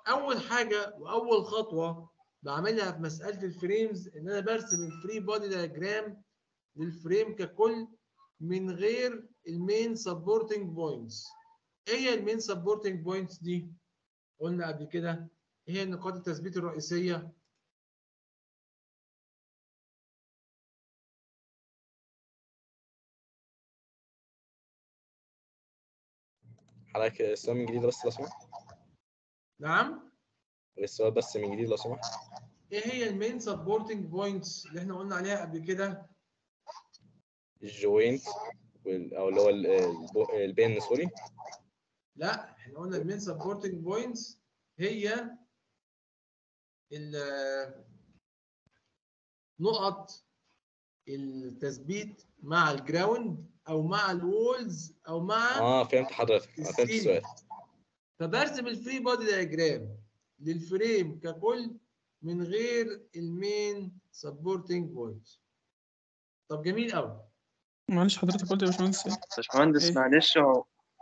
اول حاجه واول خطوه بعملها في مساله الفريمز ان انا برسم الفري بودي دايجرام للفريم ككل من غير المين سبورتنج بوينتس ايه هي المين سبورتنج بوينتس دي قلنا قبل كده ايه هي نقاط التثبيت الرئيسيه حضرتك السؤال من جديد بس لو سمحت نعم السؤال بس من جديد لو سمحت ايه هي المين سبورتنج بوينتس اللي احنا قلنا عليها قبل كده الجوينت وال- او اللي هو ال- البو- البين سوري لا احنا قلنا المين سبورتنج بوينتس هي ال- نقط التثبيت مع الجراوند او مع الوولز او مع اه فهمت حضرتك انا فهمت السؤال فبرسم الفري بودي دايجرام للفريم ككل من غير المين سبورتنج بوينت طب جميل قوي معلش حضرتك قلت يا باشمهندس إيه؟ باشمهندس إيه؟ معلش هو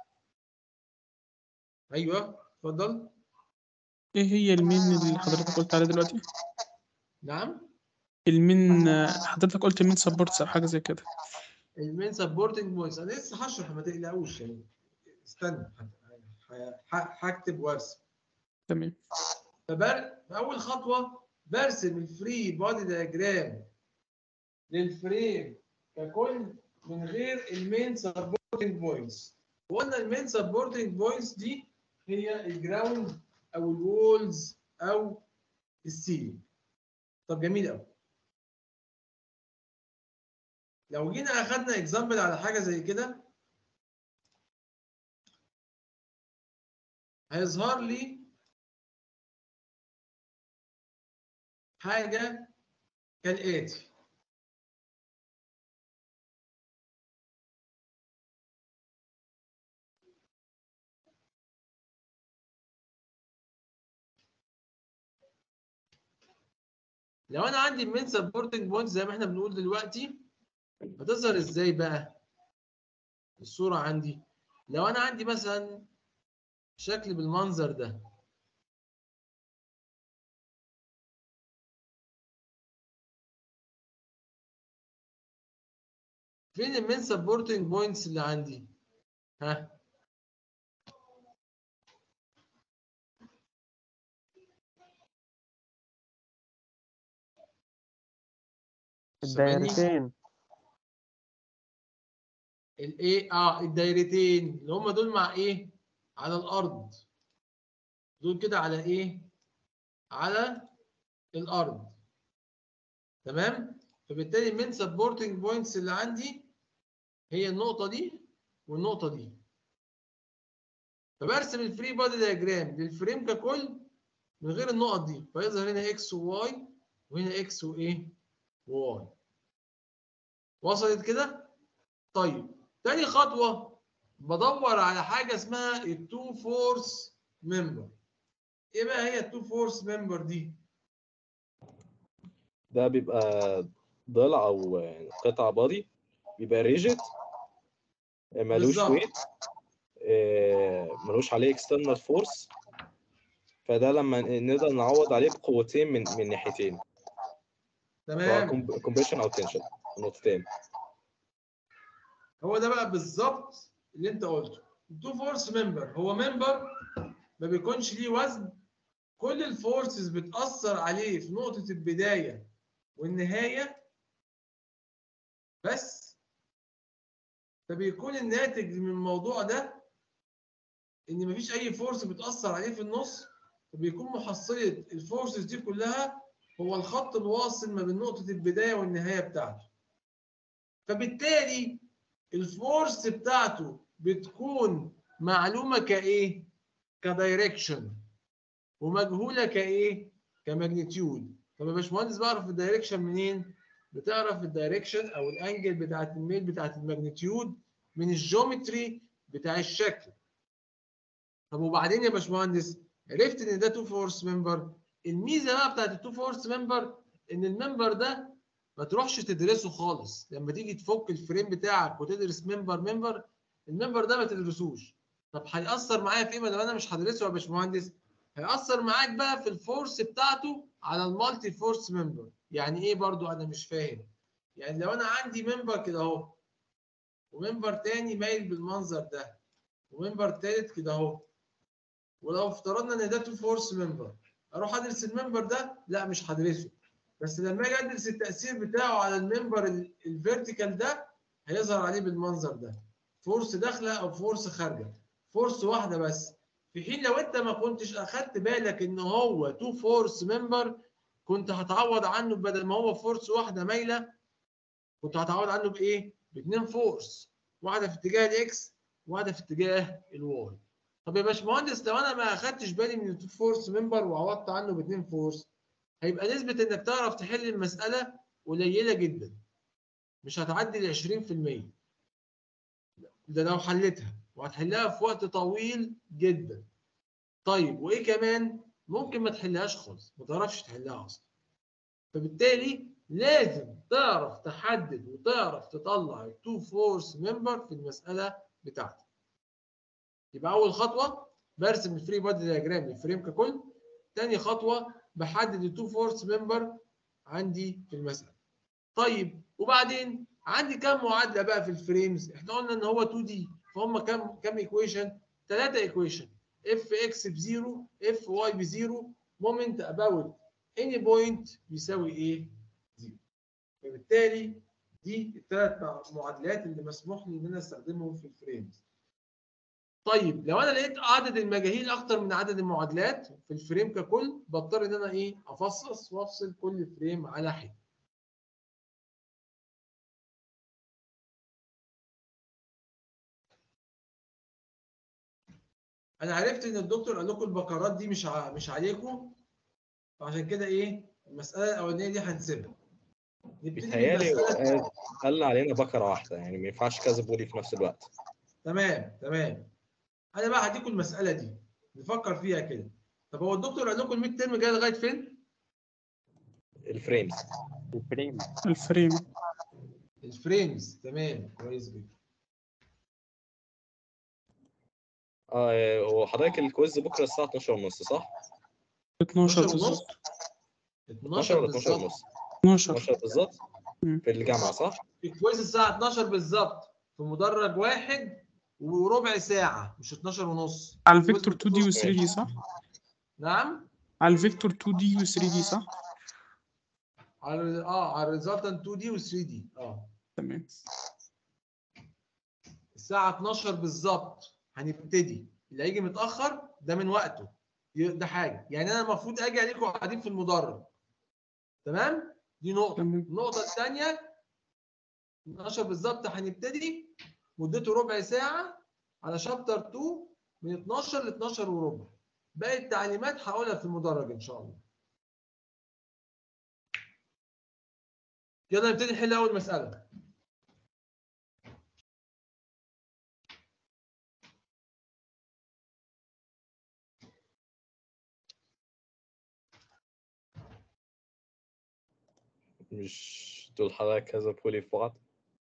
ايوه اتفضل ايه هي المين اللي حضرتك قلت عليه دلوقتي نعم المين حضرتك قلت مين سبورتس او حاجه زي كده المين سبورتنج بوينتس انا لسه هشرح ما تقلقوش يعني استنى ه- ه- هكتب وارسم تمام فبر... فاول خطوه برسم الفري بودي دايجرام للفريم ككل من غير المين سبورتنج بوينتس وقلنا المين سبورتنج بوينتس دي هي الجراوند او الوولز او السيلينج طب جميل قوي لو جينا اخدنا اكزامبل على حاجه زي كده هيظهر لي حاجه كالاتي لو انا عندي المين سبورتنج بوينت زي ما احنا بنقول دلوقتي هتظهر ازاي بقى الصوره عندي لو انا عندي مثلا شكل بالمنظر ده فين المين سبورتنج بوينتس اللي عندي ها سامعني؟ الدايرتين الايه اه الدايرتين اللي هم دول مع ايه على الارض دول كده على ايه على الارض تمام فبالتالي المين سبورتنج بوينتس اللي عندي هي النقطه دي والنقطه دي فبرسم الفري بودي دايجرام للفريم ككل من غير النقط دي فيظهر هنا اكس وواي وهنا اكس وايه وواي وصلت كده طيب تاني خطوة بدور على حاجة اسمها التو فورس ممبر ايه بقى هي التو فورس ممبر دي؟ ده بيبقى ضلع او يعني قطع بادي بيبقى ريجيد ملوش بالظبط. ويت ملوش عليه اكسترنال فورس فده لما نقدر نعوض عليه بقوتين من من ناحيتين تمام كومبريشن او تنشن نقطتين هو ده بقى بالظبط اللي انت قلته التو فورس ممبر هو ممبر ما بيكونش ليه وزن كل الفورسز بتأثر عليه في نقطة البداية والنهاية بس فبيكون الناتج من الموضوع ده ان مفيش اي فورس بتأثر عليه في النص فبيكون محصلة الفورسز دي كلها هو الخط الواصل ما بين نقطة البداية والنهاية بتاعته فبالتالي الفورس بتاعته بتكون معلومة كإيه؟ كدايركشن ومجهولة كإيه؟ كماجنتيود طب يا باشمهندس بعرف الدايركشن منين؟ بتعرف الدايركشن أو الأنجل بتاعت الميل بتاعت الماجنتيود من الجيومتري بتاع الشكل طب وبعدين يا باشمهندس عرفت ان ده تو فورس ممبر الميزه بقى بتاعت التو فورس ممبر ان الممبر ده ما تروحش تدرسه خالص لما تيجي تفك الفريم بتاعك وتدرس ممبر ممبر الممبر ده ما تدرسوش طب هيأثر معايا في ايه ما دام انا مش هدرسه يا باشمهندس هيأثر معاك بقى في الفورس بتاعته على المالتي فورس ممبر يعني ايه برضو انا مش فاهم يعني لو انا عندي ممبر كده اهو وممبر تاني مايل بالمنظر ده وممبر تالت كده اهو ولو افترضنا ان ده تو فورس ممبر اروح ادرس الممبر ده لا مش هدرسه بس لما اجي ادرس التاثير بتاعه على الممبر الفيرتيكال ده هيظهر عليه بالمنظر ده فورس داخله او فورس خارجه فورس واحده بس في حين لو انت ما كنتش اخدت بالك ان هو تو فورس ممبر كنت هتعوض عنه بدل ما هو فورس واحده مايله كنت هتعوض عنه بايه؟ باثنين فورس واحده في اتجاه الاكس وواحده في اتجاه الواي طب يا باشمهندس لو انا ما اخدتش بالي من التو فورس ممبر وعوضت عنه باثنين فورس هيبقى نسبه انك تعرف تحل المساله قليله جدا مش هتعدي ال 20% ده لو حلتها وهتحلها في وقت طويل جدا طيب وايه كمان ممكن ما تحلهاش خالص ما تعرفش تحلها اصلا فبالتالي لازم تعرف تحدد وتعرف تطلع التو فورس ممبر في المساله بتاعتك يبقى اول خطوه برسم الفري بادي دياجرام للفريم ككل تاني خطوه بحدد التو فورس ممبر عندي في المساله طيب وبعدين عندي كام معادله بقى في الفريمز احنا قلنا ان هو 2 دي فهم كام كام ايكويشن ثلاثه ايكويشن اف اكس بزيرو اف واي بزيرو مومنت اباوت اني بوينت بيساوي ايه زيرو فبالتالي دي الثلاث معادلات اللي مسموح لي ان انا استخدمهم في الفريمز طيب لو انا لقيت عدد المجاهيل اكتر من عدد المعادلات في الفريم ككل بضطر ان انا ايه افصص وافصل كل فريم على حده انا عرفت ان الدكتور قال لكم البقرات دي مش ع... مش عليكم فعشان كده ايه المساله الاولانيه دي هنسيبها نبتدي بيتهيألي بالمسألة آه، قال علينا بكرة واحدة يعني ما ينفعش كذا بولي في نفس الوقت تمام تمام انا بقى هديكم المساله دي نفكر فيها كده طب هو الدكتور قال لكم الميد ترم جاي لغايه فين؟ الفريمز الفريم الفريم الفريمز تمام كويس جدا اه هو حضرتك الكويز بكرة الساعة 12 ونص صح؟ 12 ونص بالظبط 12 12 ولا 12 بالظبط ونص؟ 12 12 بالظبط مم. في الجامعة صح؟ الكويز الساعه 12 بالظبط في مدرج واحد وربع ساعه مش 12 ونص على الكويز الفيكتور 2 دي و بالنص. 3 دي صح؟ نعم على الفيكتور 2 دي و 3 دي صح؟ على اه على الريزلتنت 2 دي و 3 دي اه تمام الساعه 12 بالظبط هنبتدي اللي هيجي متاخر ده من وقته ي- ده حاجه يعني انا المفروض اجي عليكم قاعدين في المدرج تمام دي نقطه تمام النقطه الثانيه 12 بالظبط هنبتدي مدته ربع ساعه على شابتر 2 من 12 ل 12 وربع باقي التعليمات هقولها في المدرج ان شاء الله يلا نبتدي نحل اول مساله مش دول حضرتك كذا بولي في بعض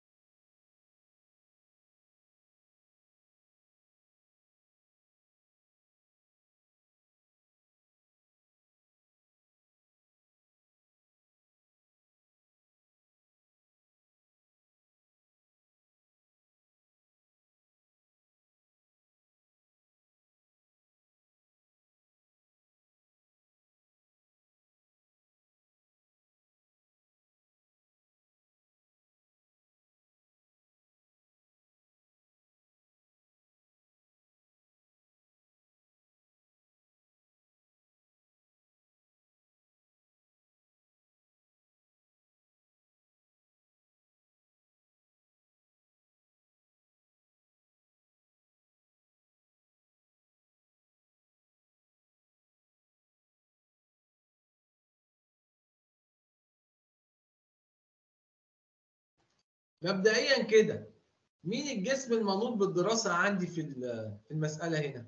مبدئيا كده مين الجسم المنوط بالدراسه عندي في ال- في المساله هنا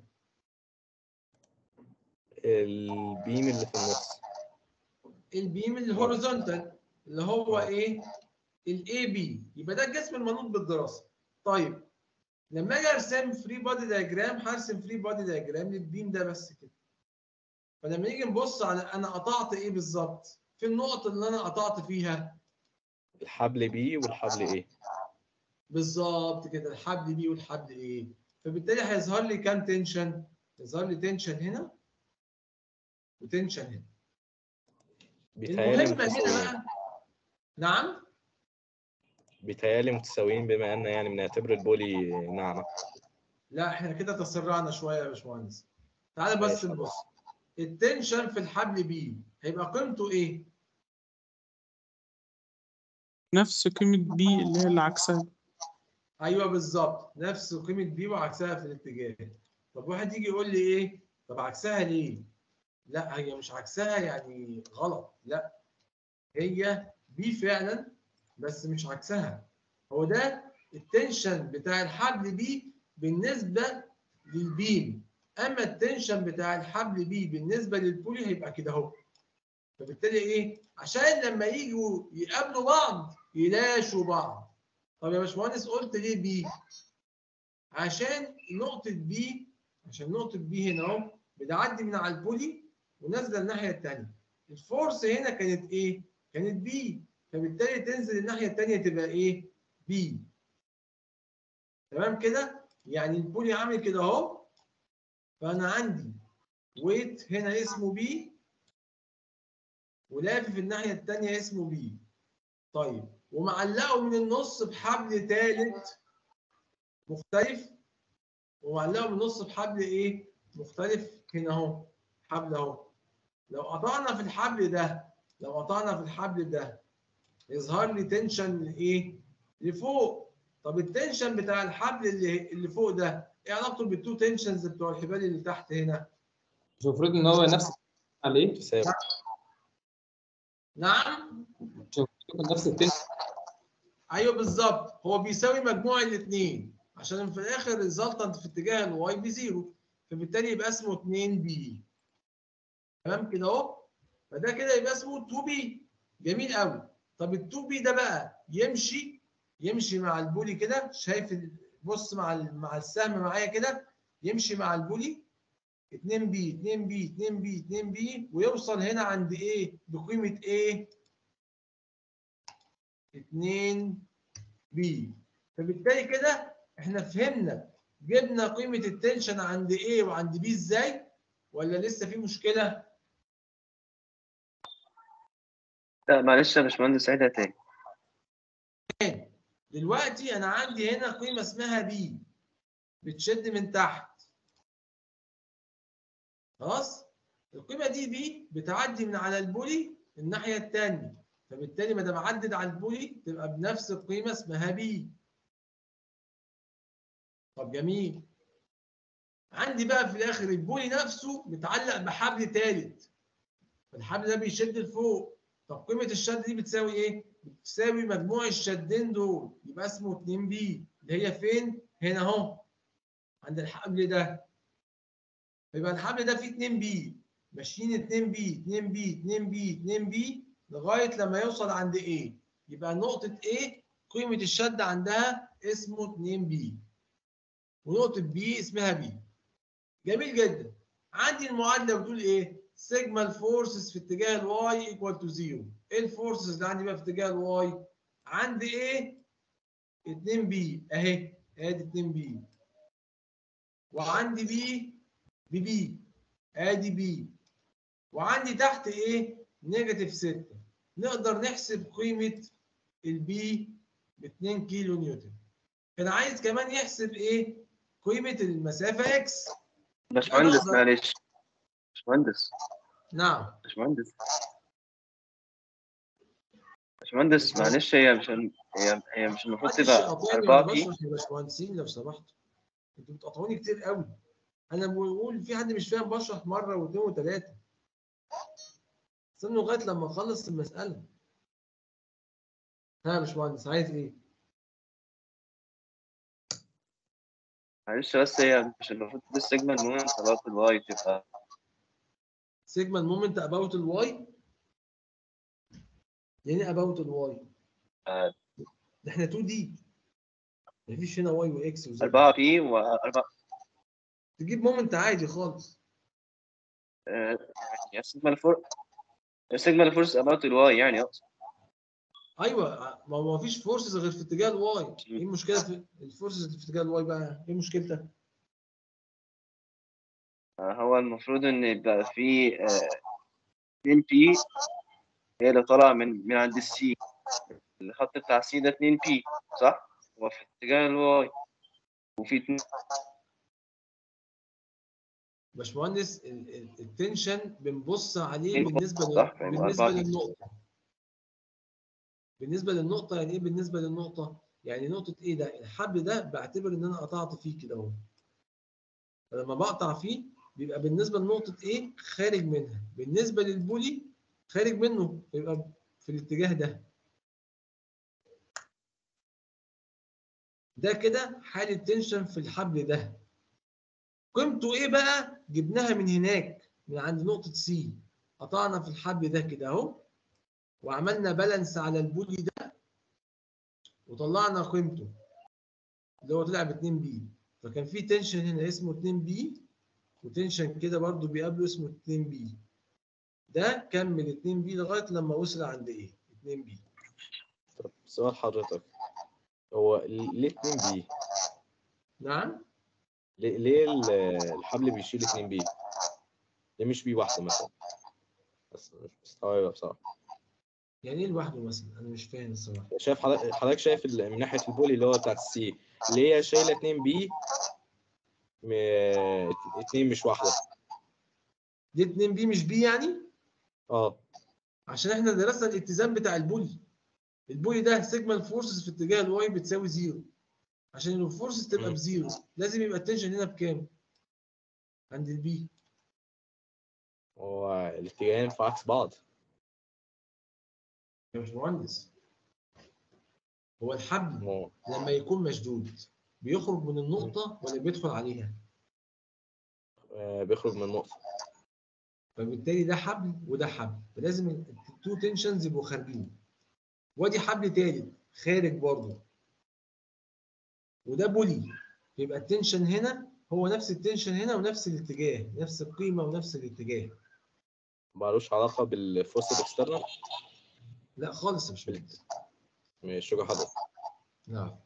البيم اللي في النص البيم الهوريزونتال اللي هو ايه الاي بي يبقى ده الجسم المنوط بالدراسه طيب لما اجي ارسم فري بادي دايجرام هرسم فري بادي دايجرام للبيم ده بس كده فلما نيجي نبص على انا قطعت ايه بالظبط في النقط اللي انا قطعت فيها الحبل بي والحبل ايه بالظبط كده الحبل بي والحبل ايه فبالتالي هيظهر لي كام تنشن يظهر لي تنشن هنا وتنشن هنا بيتهيألي المهم هنا متساويين بقى نعم بيتهيألي متساويين بما ان يعني بنعتبر البولي ناعمة لا احنا كده تسرعنا شويه يا باشمهندس تعالى بس ماشي. نبص التنشن في الحبل بي هيبقى قيمته ايه نفس قيمة بي اللي هي اللي عكسها ايوه بالظبط نفس قيمه بي وعكسها في الاتجاه طب واحد يجي يقول لي ايه طب عكسها ليه لا هي مش عكسها يعني غلط لا هي بي فعلا بس مش عكسها هو ده التنشن بتاع الحبل بي بالنسبه للبيم اما التنشن بتاع الحبل بي بالنسبه للبولي هيبقى كده اهو فبالتالي ايه عشان لما يجوا يقابلوا بعض يلاشوا بعض طب يا باشمهندس قلت ليه بي عشان نقطه بي عشان نقطه بي هنا اهو بتعدي من على البولي ونازله الناحيه الثانيه الفورس هنا كانت ايه كانت بي فبالتالي تنزل الناحيه الثانيه تبقى ايه بي تمام كده يعني البولي عامل كده اهو فانا عندي ويت هنا اسمه بي ولافف الناحيه الثانيه اسمه بي طيب ومعلقه من النص بحبل ثالث مختلف ومعلقه من النص بحبل ايه مختلف هنا اهو حبل اهو لو قطعنا في الحبل ده لو قطعنا في الحبل ده يظهر لي تنشن لايه لفوق طب التنشن بتاع الحبل اللي اللي فوق ده ايه علاقته بالتو تنشنز بتوع الحبال اللي تحت هنا مش المفروض ان هو نفس عليه تساوي نعم مش المفروض يكون نفس التنشن ايوه بالظبط هو بيساوي مجموع الاثنين عشان في الاخر الريزلتنت في اتجاه الواي بزيرو فبالتالي يبقى اسمه 2 بي تمام كده اهو فده كده يبقى اسمه 2 بي جميل قوي طب ال 2 بي ده بقى يمشي يمشي مع البولي كده شايف ال- بص مع ال- مع السهم معايا كده يمشي مع البولي 2 بي 2 بي 2 بي 2 بي ويوصل هنا عند ايه بقيمه ايه 2 بي فبالتالي كده احنا فهمنا جبنا قيمه التنشن عند ايه وعند بي ازاي ولا لسه في مشكله لا معلش يا باشمهندس عيدها تاني دلوقتي انا عندي هنا قيمه اسمها بي بتشد من تحت خلاص القيمه دي بي بتعدي من على البولي الناحيه الثانيه فبالتالي ما دام عدت على البولي تبقى بنفس القيمه اسمها بي طب جميل عندي بقى في الاخر البولي نفسه متعلق بحبل ثالث فالحبل ده بيشد لفوق طب قيمه الشد دي بتساوي ايه بتساوي مجموع الشدين دول يبقى اسمه 2 بي اللي هي فين هنا اهو عند الحبل ده يبقى الحبل ده فيه 2 بي ماشيين 2 بي 2 بي 2 بي 2 بي لغايه لما يوصل عند ايه يبقى نقطه ايه قيمه الشد عندها اسمه 2 بي ونقطه بي اسمها بي جميل جدا عندي المعادله بتقول ايه سيجما الفورسز في اتجاه الواي ايكوال تو زيرو ايه الفورسز اللي عندي بقى في اتجاه الواي عندي ايه 2 بي اهي ادي 2 بي وعندي بي ببي ادي بي وعندي تحت ايه نيجاتيف 6 نقدر نحسب قيمه البي ب 2 كيلو نيوتن كان عايز كمان يحسب ايه قيمه المسافه اكس باشمهندس أقدر- معلش باشمهندس نعم باشمهندس باشمهندس معلش هي مش هي هي مش المفروض محدش تبقى يقاطعني 4 وانا بي بشرح يا باشمهندسين لو سمحتوا انتوا بتقاطعوني كتير قوي انا بقول في حد مش فاهم بشرح مره واثنين وثلاثه استنوا لغايه لما اخلص المساله ها يا باشمهندس عايز ايه؟ معلش بس هي مش المفروض دي السيجما المومنت خلاص الواي تبقى سيجما المومنت اباوت الواي يعني اباوت الواي آه، ده احنا 2 دي مفيش هنا واي واكس وزد 4 بي و4 تجيب مومنت عادي خالص آه، يعني سيجما فور سيجما فورس اباوت الواي يعني اقصد ايوه ما هو مفيش فورسز غير في اتجاه الواي ايه المشكله في الفورسز اللي في اتجاه الواي بقى ايه مشكلتها آه، هو المفروض ان يبقى في 2 بي هي اللي طالعه من من عند السي الخط بتاع السي ده 2 بي صح؟ هو في اتجاه الواي وفي 2 باشمهندس ال- ال- التنشن بنبص عليه إيه بالنسبه صح، لل... يعني بالنسبه أربعة. للنقطه بالنسبه للنقطه يعني ايه بالنسبه للنقطه يعني نقطه ايه ده الحبل ده بعتبر ان انا قطعت فيه كده اهو فلما بقطع فيه بيبقى بالنسبه لنقطه ايه خارج منها بالنسبه للبولي خارج منه بيبقى في الاتجاه ده ده كده حاله تنشن في الحبل ده قيمته ايه بقى جبناها من هناك من عند نقطه سي قطعنا في الحبل ده كده اهو وعملنا بالانس على البولي ده وطلعنا قيمته اللي هو طلع ب 2 بي فكان في تنشن هنا اسمه 2 بي وتنشن كده برضو بيقابله اسمه 2 بي ده كمل 2 بي لغايه لما وصل عند ايه 2 بي طب سؤال حضرتك هو ليه 2 بي؟ نعم ليه ليه ال- الحبل بيشيل 2 بي؟ ليه مش بي واحدة مثلا؟ بس مش مستوعبة بصراحة يعني ايه لوحده مثلا انا مش فاهم الصراحه شايف حضرتك حضرتك شايف ال- من ناحية البولي اللي هو بتاعت السي ليه هي شايلة 2 بي؟ 2 مش واحدة دي 2 بي مش بي يعني اه عشان احنا درسنا الاتزان بتاع البولي البولي ده سيجما الفورسز في اتجاه الواي بتساوي زيرو عشان الفورسز تبقى مم. بزيرو لازم يبقى التنشن هنا بكام عند البي هو الاتجاهين في عكس بعض يا باشمهندس هو الحبل هو لما يكون مشدود بيخرج من النقطة ولا بيدخل عليها؟ آه، بيخرج من النقطة فبالتالي ده حبل وده حبل فلازم التو تنشنز يبقوا خارجين وادي حبل تالت خارج برضه وده بولي يبقى التنشن هنا هو نفس التنشن هنا ونفس الاتجاه نفس القيمة ونفس الاتجاه مالوش علاقة بالفورس الاكسترنال لا خالص مش مهندس مش شجع حضرتك نعم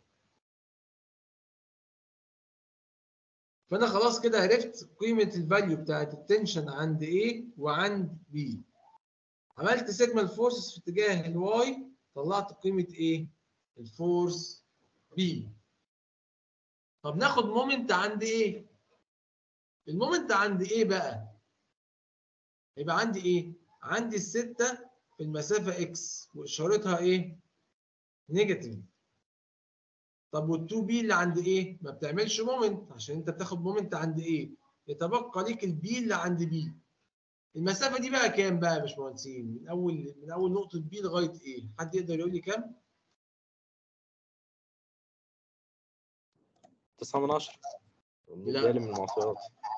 فانا خلاص كده عرفت قيمه الفاليو بتاعت التنشن عند A وعند B عملت سيجما الفورسز في اتجاه الواي طلعت قيمه ايه الفورس B طب ناخد مومنت عند ايه المومنت عند ايه بقى يبقى عندي ايه عندي الستة في المسافة اكس واشارتها ايه نيجاتيف طب وال2 بي اللي عند ايه؟ ما بتعملش مومنت عشان انت بتاخد مومنت عند ايه؟ يتبقى ليك البي اللي عند بي. المسافه دي بقى كام بقى يا باشمهندسين؟ من اول من اول نقطه بي لغايه ايه؟ حد يقدر يقول لي كام؟ 9 من 10 بالنسبة لي من المعطيات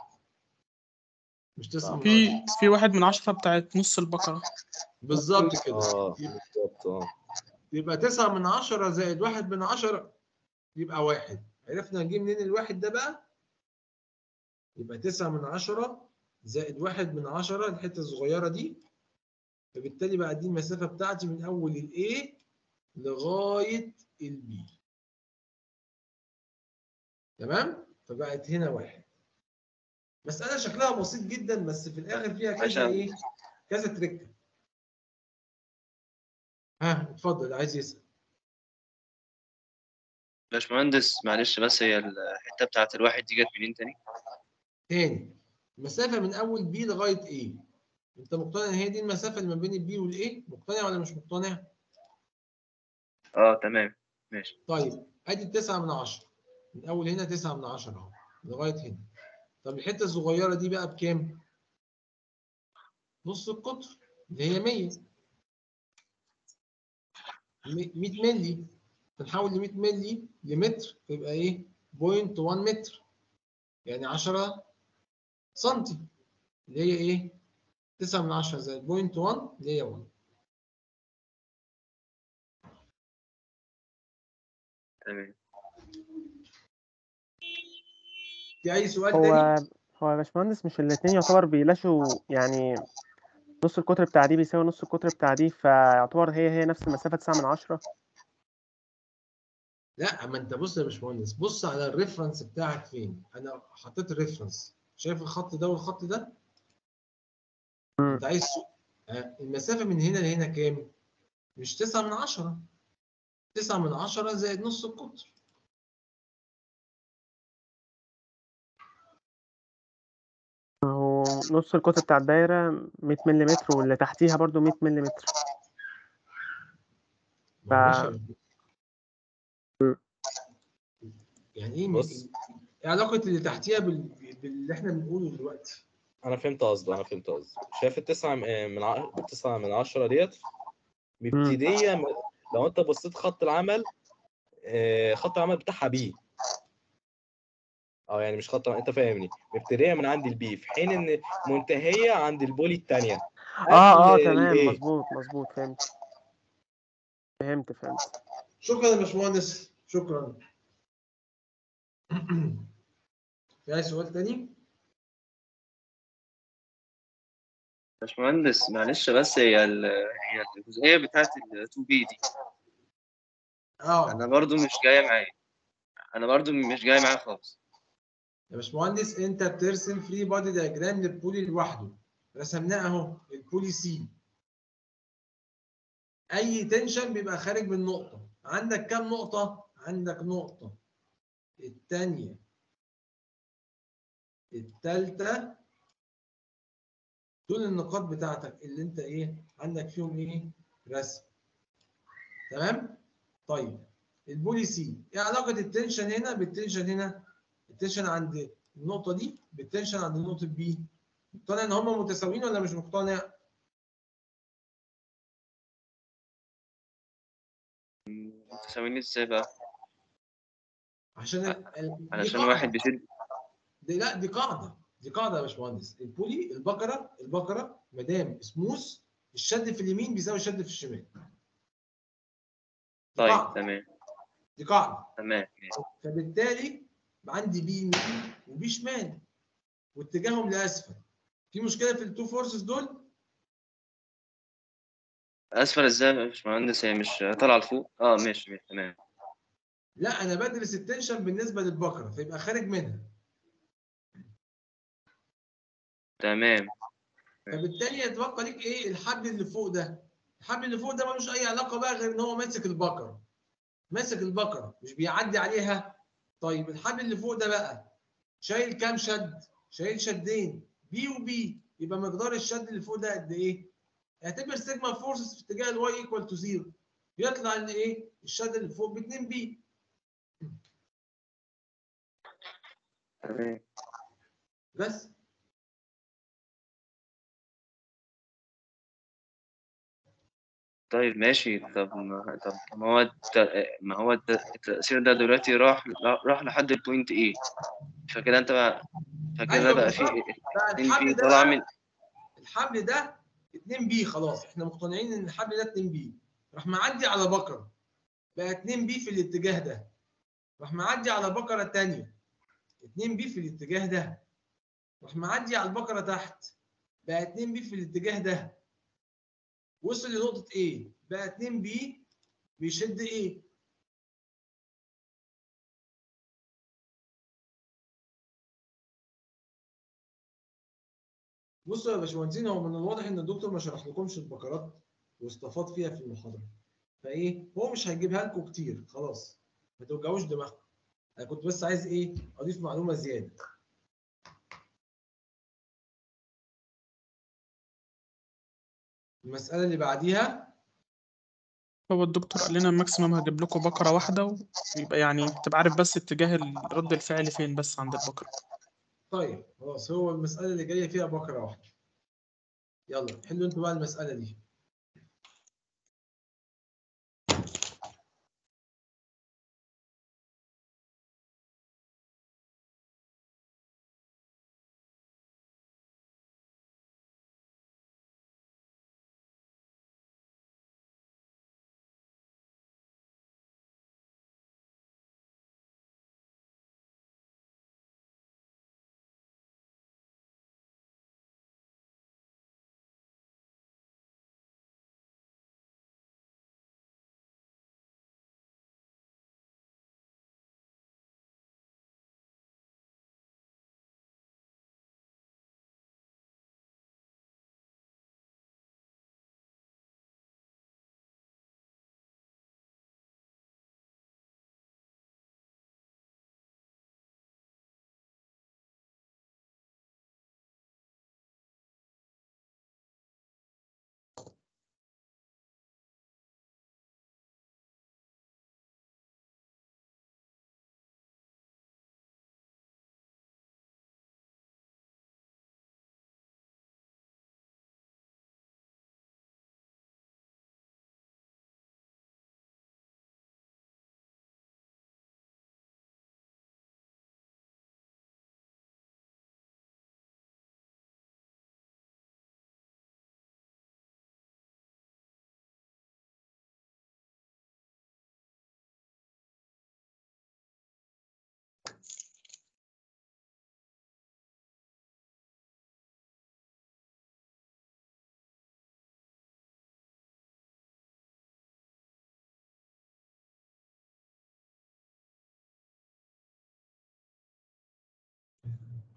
مش تسعة من في عشرة. في واحد من عشرة بتاعت نص البقرة بالظبط كده اه بالظبط اه يبقى 9 من 10 زائد 1 من 10 يبقى واحد عرفنا نجيب منين الواحد ده بقى؟ يبقى 9 من 10 زائد 1 من 10 الحته الصغيره دي فبالتالي بقى دي المسافه بتاعتي من اول الاي لغايه البي تمام؟ فبقت هنا واحد مسألة شكلها بسيط جدا بس في الآخر فيها كذا عشان- إيه؟ كذا تريك. ها اتفضل عايز يسأل. باشمهندس معلش بس هي الحته بتاعت الواحد دي جت منين تاني؟ تاني المسافة من أول بي لغاية إيه؟ أنت مقتنع إن هي دي المسافة اللي ما بين البي والإيه؟ مقتنع ولا مش مقتنع؟ اه تمام ماشي طيب أدي 9 من 10 من أول هنا 9 من 10 أهو لغاية هنا. طب الحتة الصغيرة دي بقى بكام؟ نص القطر اللي هي 100 100 مللي بنحول ل 100 مللي لمتر يبقى ايه؟ 0.1 متر يعني 10 سنتي اللي هي ايه؟ 9 من 10 زائد 0.1 اللي هي 1 تمام في اي سؤال تاني؟ هو هو يا باشمهندس مش الاتنين يعتبر بيلاشوا يعني نص القطر بتاع دي بيساوي نص القطر بتاع دي فيعتبر هي هي نفس المسافة تسعة من عشرة لا ما انت بص يا باشمهندس بص على الريفرنس بتاعك فين انا حطيت الريفرنس شايف الخط ده والخط ده مم. انت عايز آه، المسافه من هنا لهنا كام مش 9 من 10 9 من 10 زائد نص القطر هو نص القطر بتاع الدايرة 100 ملم واللي تحتيها برضو 100 ملم ما هو ف- ماشي. مم. يعني ايه بص. ايه علاقه اللي تحتيها بال... باللي احنا بنقوله دلوقتي انا فهمت قصده انا فهمت قصده شايف التسعة م- من ع... التسعة من عشرة ديت مبتدية م- لو انت بصيت خط العمل آه، خط العمل بتاعها بي اه يعني مش خط انت فاهمني مبتدية من عند البي في حين ان منتهية عند البولي التانية اه اه قبل تمام ال A. مظبوط مظبوط فهمت فهمت فهمت شكرا يا باشمهندس شكرا في اي سؤال تاني؟ باشمهندس معلش بس هي ال- هي الجزئيه بتاعت ال 2 بي دي انا اه برضو مش جايه معايا انا برضو مش جايه معايا خالص يا باشمهندس انت بترسم فري بادي دياجرام للبولي لوحده رسمناه اهو البولي سي اي تنشن بيبقى خارج من نقطه عندك كام نقطه عندك نقطه الثانيه الثالثه دول النقاط بتاعتك اللي انت ايه عندك فيهم ايه رسم تمام طيب البولي سي ايه علاقه التنشن هنا بالتنشن هنا التنشن عند النقطه دي بالتنشن عند نقطه بي مقتنع ان هم متساويين ولا مش مقتنع متساويين ازاي بقى عشان ال... ال... دي علشان قاعدة. واحد بيشد دي لا دي قاعده دي قاعده يا باشمهندس البولي البقره البقره ما دام سموث الشد في اليمين بيساوي الشد في الشمال دي طيب قاعدة. تمام دي قاعده تمام فبالتالي عندي بي يمين وبي شمال واتجاههم لاسفل في مشكله في التو فورسز دول اسفل ازاي يا باشمهندس هي مش طالعه لفوق اه ماشي ماشي تمام لا انا بدرس التنشن بالنسبه للبقره فيبقى خارج منها تمام فبالتالي يتبقى ليك ايه الحبل اللي فوق ده الحبل اللي فوق ده ملوش اي علاقه بقى غير ان هو ماسك البقره ماسك البقره مش بيعدي عليها طيب الحبل اللي فوق ده بقى شايل كام شد شايل شدين بي وبي يبقى مقدار الشد اللي فوق ده قد ايه اعتبر سيجما فورسز في اتجاه الواي ايكوال تو زيرو يطلع ان ايه الشد اللي فوق ب 2 بي تمام بس طيب ماشي طب ما طب ما هو الت- ما هو الت- التأثير ده دلوقتي راح راح لحد البوينت ايه فكده انت بقى فكده أيوة بقى في بالظبط. بقى اتنين الحبل في ده طالع بقى- من الحبل ده 2 بي خلاص احنا مقتنعين ان الحبل ده 2 بي راح معدي على بكره بقى 2 بي في الاتجاه ده راح معدي على بكره تانية 2 بي في الاتجاه ده راح معدي على البكره تحت بقى 2 بي في الاتجاه ده وصل لنقطه ايه بقى 2 بي بيشد ايه بصوا يا باشمهندسين هو من الواضح ان الدكتور ما شرح لكمش البكرات واستفاض فيها في المحاضره فايه هو مش هيجيبها لكم كتير خلاص ما توجعوش دماغكم انا كنت بس عايز ايه اضيف معلومه زياده المساله اللي بعديها هو الدكتور قال لنا الماكسيمم هجيب لكم بقرة واحدة ويبقى يعني تبقى عارف بس اتجاه رد الفعل فين بس عند البقرة طيب خلاص هو المساله اللي جايه فيها بكره واحده يلا حلوا انتوا بقى المساله دي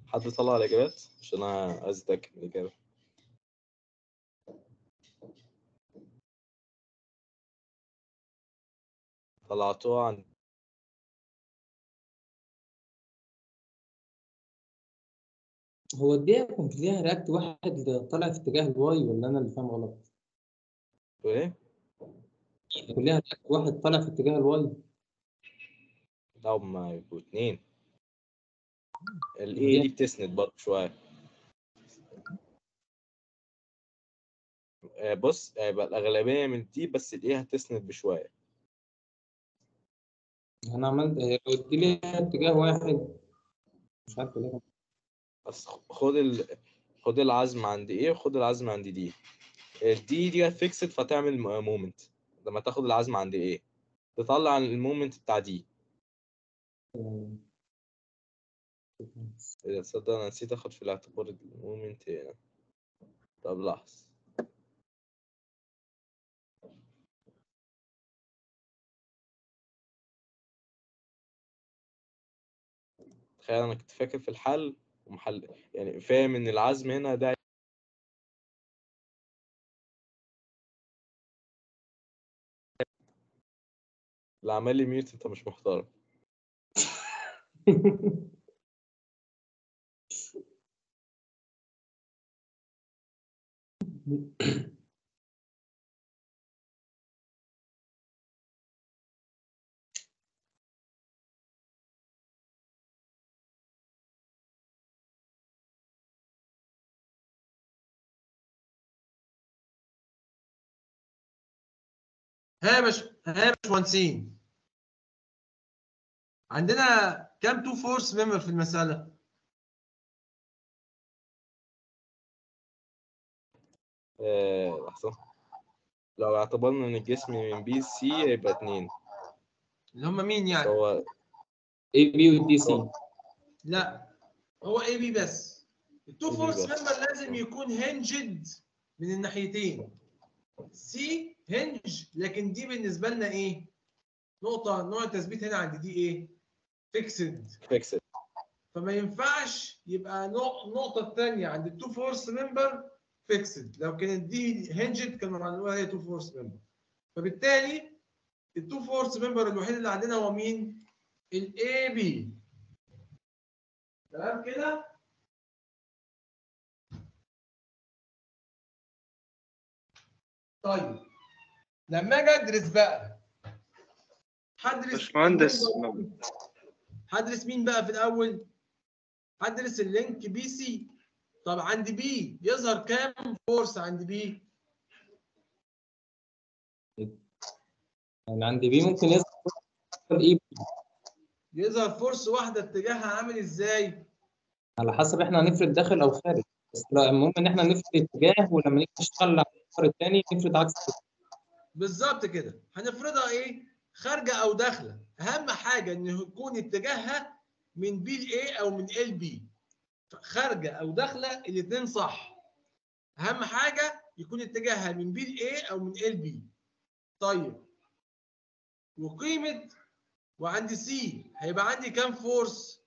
حد طلع الاجابات عشان انا عايز اتاكد من الاجابه طلعتوها عن هو الدقيقة كان فيها رياكت واحد طالع في اتجاه الواي ولا أنا اللي فاهم غلط؟ ايه كلها رياكت واحد طالع في اتجاه الواي لا هما يبقوا اتنين الاي دي بتسند برضه شويه آه، بص هيبقى الاغلبيه من دي بس الايه هتسند بشويه أنا عملت هي لو قلت لي اتجاه واحد مش عارف ليه بس خد ال... خد العزم عند ايه وخد العزم عند دي الدي دي فيكسد فتعمل مومنت لما تاخد العزم عند ايه تطلع المومنت بتاع دي إذا تصدق أنا نسيت أخد في الاعتبار المومنت هنا طب لحظة تخيل أنا كنت فاكر في الحل ومحل يعني فاهم إن العزم هنا ده اللي عمل لي ميوت أنت مش محترم ها يا باش ها يا باشمهندسين عندنا كام تو فورس ممبر في المسألة؟ آه، لحظة لو اعتبرنا إن الجسم من بي سي هيبقى اتنين اللي هم مين يعني؟ هو اي بي والدي سي لا هو اي بي بس التو AB فورس بس. ممبر لازم يكون هنجد من الناحيتين سي هنج لكن دي بالنسبه لنا ايه نقطه نوع التثبيت هنا عند دي ايه فيكسد فيكسد فما ينفعش يبقى نق- النقطه الثانيه عند التو فورس ممبر فيكسد لو كانت دي هنجد كانوا هنقول هي تو فورس ممبر فبالتالي التو فورس ممبر الوحيد اللي عندنا هو مين الاي بي تمام كده طيب لما اجي ادرس بقى هدرس باشمهندس هدرس مين بقى في الاول هدرس اللينك بي سي طب عند بي يظهر كام فورس عند بي يعني عند بي ممكن يظهر الاي بي يظهر فورس واحده اتجاهها عامل ازاي على حسب احنا هنفرد داخل او خارج بس لا المهم ان احنا نفرد اتجاه ولما نيجي نشتغل على الخيار الثاني نفرد عكس كده. بالظبط كده هنفرضها ايه خارجه او داخله اهم حاجه ان يكون اتجاهها من بي لاي او من ال بي خارجه او داخله الاثنين صح اهم حاجه يكون اتجاهها من بي لاي او من ال بي طيب وقيمه وعند سي هيبقى عندي كام فورس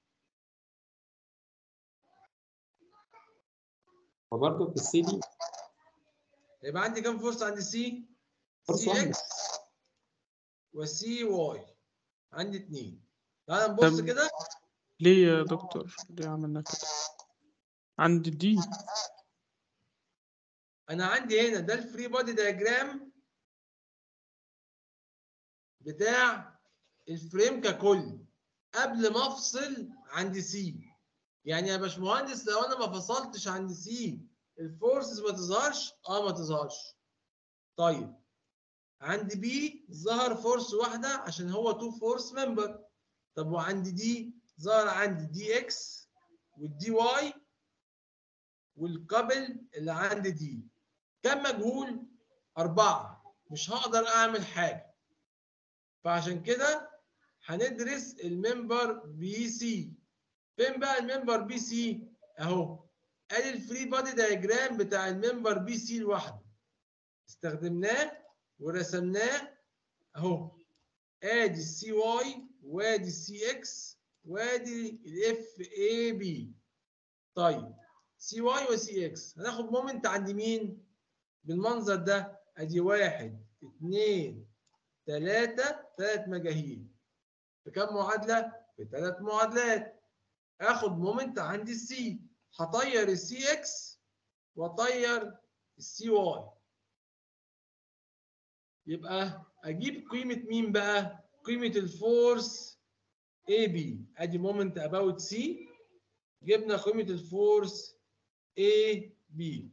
وبرضه في السي دي هيبقى عندي كام فورس عند سي فورس سي واحدة. اكس وسي واي عندي اثنين تعال نبص طب- كده ليه يا دكتور ليه عملنا كده عندي دي انا عندي هنا ده الفري بودي دايجرام بتاع الفريم ككل قبل ما افصل عند سي يعني يا باشمهندس لو انا ما فصلتش عند سي الفورسز ما تظهرش اه ما تظهرش طيب عند بي ظهر فورس واحده عشان هو تو فورس ممبر طب وعند دي ظهر عندي دي اكس والدي واي والقبل اللي عند دي كم مجهول؟ أربعة مش هقدر أعمل حاجة فعشان كده هندرس الممبر بي سي فين بقى الممبر بي سي؟ أهو ادي الفري بادي دايجرام بتاع الممبر بي سي لوحده استخدمناه ورسمناه اهو ادي السي واي وادي السي اكس وادي الاف اي بي طيب سي واي وسي اكس هناخد مومنت عند مين بالمنظر ده ادي واحد اثنين ثلاثة ثلاث مجاهيل في كم معادلة؟ في ثلاث معادلات اخد مومنت عند السي هطير السي اكس واطير السي واي يبقى اجيب قيمة مين بقى؟ قيمة الفورس اي بي ادي مومنت اباوت سي جبنا قيمة الفورس اي بي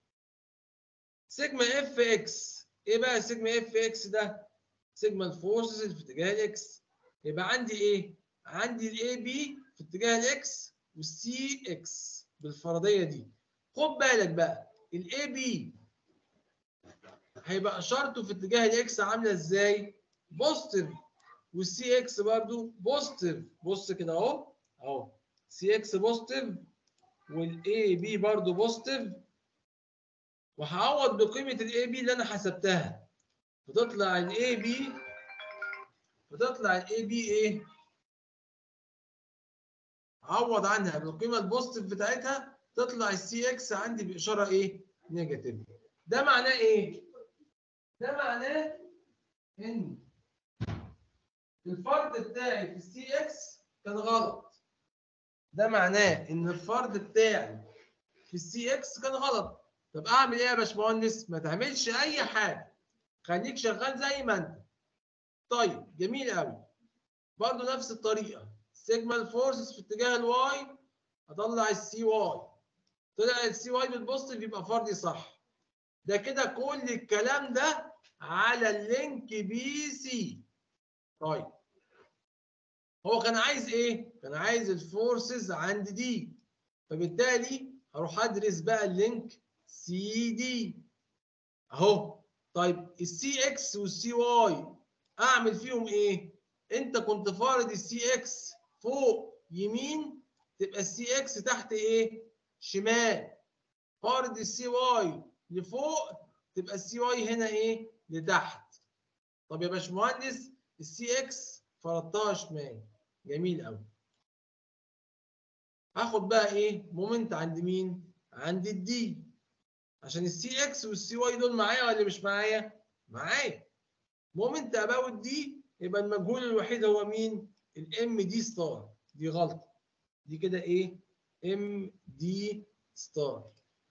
سيجما اف اكس ايه بقى سيجما اف اكس ده؟ سيجما الفورسز اللي في اتجاه الاكس يبقى عندي ايه؟ عندي الاي بي في اتجاه الاكس والسي اكس بالفرضيه دي خد بالك بقى الاي بي هيبقى اشارته في اتجاه الاكس عامله ازاي؟ بوزيتيف والسي اكس برضو بوزيتيف بص كده اهو اهو سي اكس بوزيتيف والاي بي برضو بوزيتيف وهعوض بقيمه الاي بي اللي انا حسبتها فتطلع الاي بي فتطلع الاي بي ايه؟ عوض عنها بالقيمه البوزيتيف بتاعتها تطلع السي اكس عندي باشاره ايه؟ نيجاتيف. ده معناه ايه؟ ده معناه ان الفرض بتاعي في السي اكس كان غلط. ده معناه ان الفرض بتاعي في السي اكس كان غلط. طب اعمل ايه يا باشمهندس؟ ما تعملش اي حاجه. خليك شغال زي ما انت. طيب جميل قوي. برضه نفس الطريقه. سيجما الفورسز في اتجاه الواي اطلع السي واي طلع السي واي بالبوزيتيف يبقى فردي صح ده كده كل الكلام ده على اللينك بي سي طيب هو كان عايز ايه كان عايز الفورسز عند دي فبالتالي هروح ادرس بقى اللينك سي دي اهو طيب السي اكس والسي واي اعمل فيهم ايه انت كنت فارض السي اكس فوق يمين تبقى السي اكس تحت ايه شمال فارض السي واي لفوق تبقى السي واي هنا ايه لتحت طب يا باشمهندس السي اكس فرضتها شمال جميل قوي هاخد بقى ايه مومنت عند مين عند الدي عشان السي اكس والسي واي دول معايا ولا مش معايا معايا مومنت اباوت دي يبقى المجهول الوحيد هو مين الام دي ستار دي غلطه دي كده ايه ام دي ستار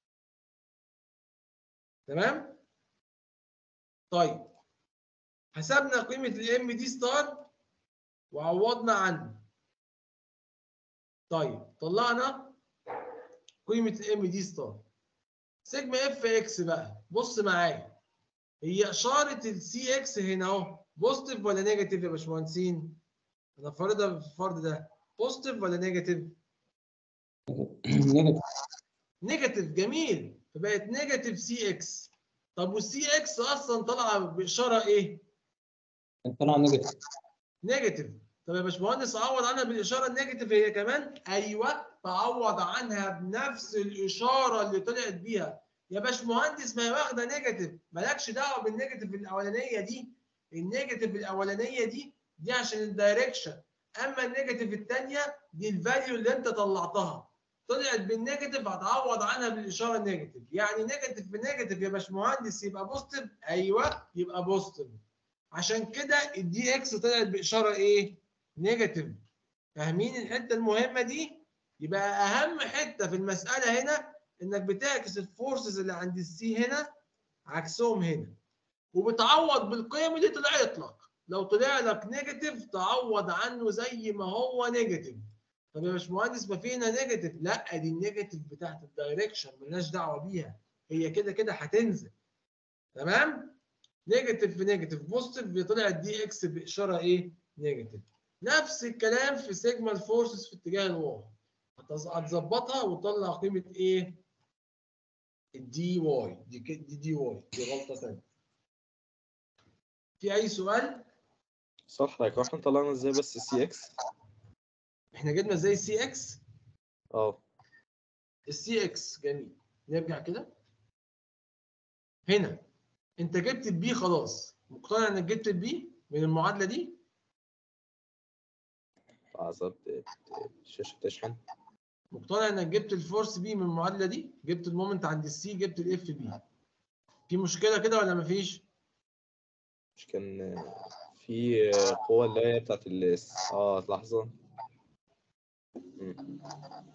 تمام طيب حسبنا قيمه الام دي ستار وعوضنا عنه طيب طلعنا قيمه الام دي ستار سيجما اف اكس بقى بص معايا هي اشاره السي اكس هنا اهو بوزيتيف ولا نيجاتيف يا باشمهندسين انا فارضها في الفرض ده بوزيتيف ولا نيجاتيف نيجاتيف نيجاتيف جميل فبقت نيجاتيف سي اكس طب والسي اكس اصلا طالعه باشاره ايه طلع نيجاتيف نيجاتيف طب يا باشمهندس عوض عنها بالاشاره النيجاتيف هي كمان ايوه تعوض عنها بنفس الاشاره اللي طلعت بيها يا باشمهندس ما هي واخده نيجاتيف مالكش دعوه بالنيجاتيف الاولانيه دي النيجاتيف الاولانيه دي دي عشان الدايركشن اما النيجاتيف الثانيه دي الفاليو اللي انت طلعتها طلعت بالنيجاتيف هتعوض عنها بالاشاره النيجاتيف يعني نيجاتيف بنيجاتيف يا باشمهندس يبقى بوزيتيف ايوه يبقى بوزيتيف عشان كده الدي اكس طلعت باشاره ايه نيجاتيف فاهمين الحته المهمه دي يبقى اهم حته في المساله هنا انك بتعكس الفورسز اللي عند السي هنا عكسهم هنا وبتعوض بالقيم اللي طلعت لك لو طلع لك نيجاتيف تعوض عنه زي ما هو نيجاتيف طب يا باشمهندس ما في هنا نيجاتيف لا دي النيجاتيف بتاعت الدايركشن ملناش دعوه بيها هي كده كده هتنزل تمام نيجاتيف في نيجاتيف بوزيتيف طلعت دي اكس باشاره ايه نيجاتيف نفس الكلام في سيجما الفورسز في اتجاه الواي هتظبطها وتطلع قيمه ايه الدي واي دي كده دي دي واي دي غلطه ثانيه في اي سؤال صح لك احنا طلعنا ازاي بس السي اكس احنا جبنا زي السي اكس اه السي اكس جميل نرجع كده هنا انت جبت البي خلاص مقتنع انك جبت البي من المعادله دي عصبت الشاشة تشحن مقتنع انك جبت الفورس بي من المعادله دي جبت المومنت عند السي جبت الاف بي في مشكله كده ولا مفيش مش كان في قوة اللي هي بتاعت ال اه لحظة مم.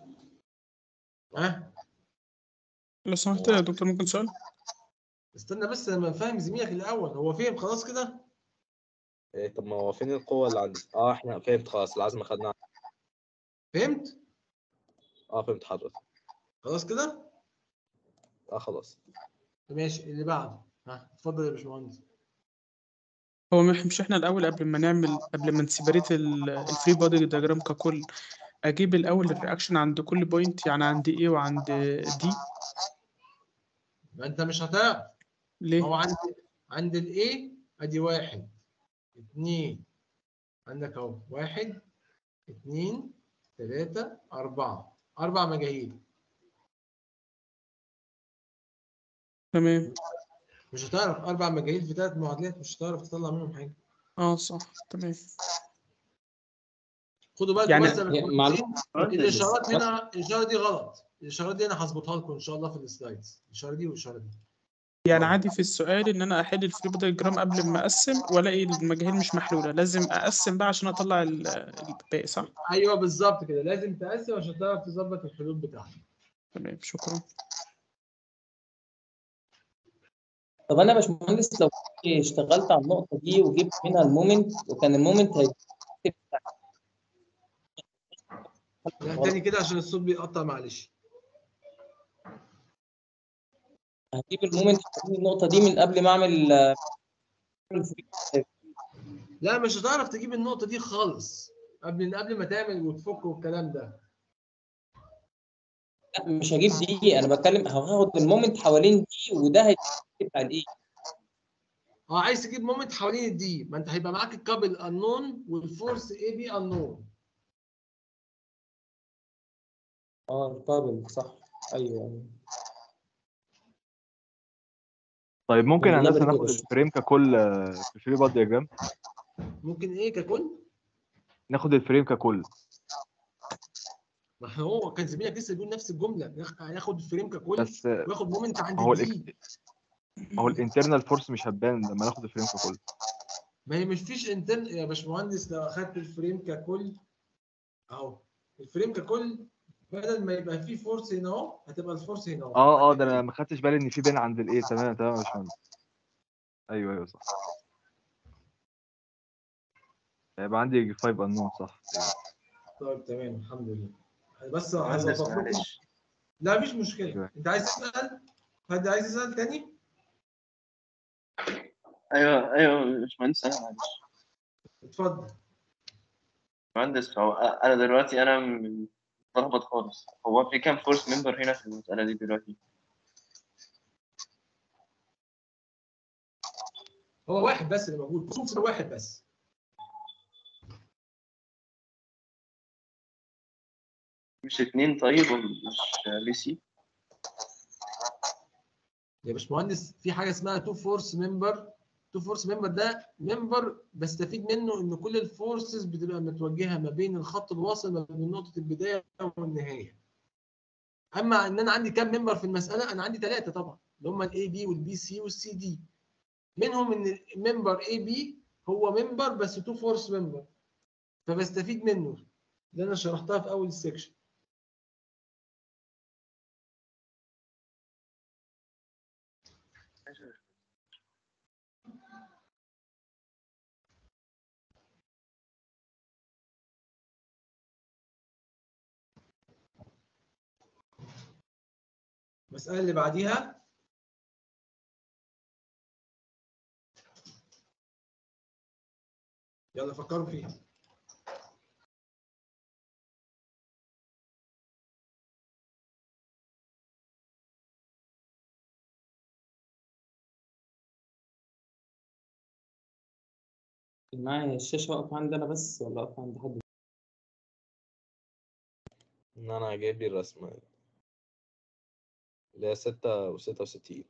ها لو سمحت يا دكتور ممكن سؤال استنى بس لما نفهم زميلك الاول هو فهم خلاص كده إيه طب ما هو فين القوة اللي عندي؟ اه احنا فهمت خلاص العزم خدناها فهمت اه فهمت حضرتك خلاص كده اه خلاص ماشي اللي بعده ها اتفضل يا باشمهندس هو مش مش احنا الأول قبل ما نعمل قبل ما نسيبريت الفري بودي دياجرام ككل أجيب الأول الرياكشن عند كل بوينت يعني عند A وعند دي ما انت مش هتعرف هو ليه؟ عند عند الاي ادي واحد اثنين عندك اهو واحد اثنين ثلاثة أربعة أربع مجاهيل تمام مش هتعرف أربع مجاهيل في ثلاث معادلات مش هتعرف تطلع منهم حاجة اه صح تمام خدوا بالكم يعني- بس يا هي باشمهندسين، معلومة الإشارات هنا الإشارة دي غلط الإشارات دي أنا هظبطها لكم إن شاء الله في السلايدز الإشارة دي والإشارة دي يعني عادي في السؤال إن أنا أحل الفري بودي دياجرام قبل ما أقسم وألاقي المجاهيل مش محلولة لازم أقسم بقى عشان أطلع ال- الباقي صح؟ أيوه بالظبط كده لازم تقسم عشان تعرف تظبط الحلول بتاعتك تمام شكرا طب انا يا باشمهندس لو اشتغلت على النقطه دي وجبت منها المومنت وكان المومنت هيبقى لا تاني كده عشان الصوت بيقطع معلش هجيب المومنت من النقطه دي من قبل ما اعمل آه، لا مش هتعرف تجيب النقطة دي خالص قبل قبل ما تعمل وتفك والكلام ده لا مش هجيب دي انا بتكلم هاخد المومنت حوالين دي وده هيبقى الايه اه عايز تجيب مومنت حوالين الدي ما انت هيبقى معاك الكابل انون والفورس اي بي انون اه القابل صح ايوه ايوه طيب ممكن الله هندسه يبارك ناخد فيك. الفريم ككل آه، في الفري باد دياجرام ممكن ايه ككل ناخد الفريم ككل ما احنا هو كان زميلك لسه بيقول نفس الجمله ياخ- هياخد الفريم ككل بس آه، وياخد مومنت عند ما هو الدي ما هو الانترنال فورس مش هتبان لما ناخد الفريم ككل ما هي مش فيش انترن يا باشمهندس لو اخدت الفريم ككل اهو الفريم ككل بدل ما يبقى فيه فورس هنا اهو هتبقى الفورس هنا اهو اه اه ده انا ما خدتش بالي ان في بين عند الايه تمام تمام يا باشمهندس ايوه ايوه صح هيبقى عندي 5 انون صح أيوة. طيب تمام الحمد لله بس مهندس هظبط لكم معلش لا مفيش مشكله أيوة. انت عايز تسال حد عايز يسال تاني ايوه ايوه مش مهندس انا معلش اتفضل مهندس هو انا دلوقتي انا م- متلخبط خالص هو في كام فورس ممبر هنا في المسألة دي دلوقتي؟ هو واحد بس اللي موجود شوف واحد بس مش اتنين طيب ومش بي سي؟ يا باشمهندس في حاجه اسمها تو فورس ممبر تو فورس ممبر ده ممبر بستفيد منه ان كل الفورسز بتبقى متوجهه ما بين الخط الواصل ما بين نقطه البدايه والنهايه اما ان انا عندي كام ممبر في المساله انا عندي ثلاثه طبعا اللي هم الاي بي والبي سي والسي دي منهم ان الممبر اي بي هو ممبر بس تو فورس ممبر فبستفيد منه ده انا شرحتها في اول السكشن المسألة اللي بعديها يلا فكروا فيها معايا الشاشة واقفة عندي أنا بس ولا واقفة عند حد ان انا جايب لي الرسمة اللي هي ستة وستة وستين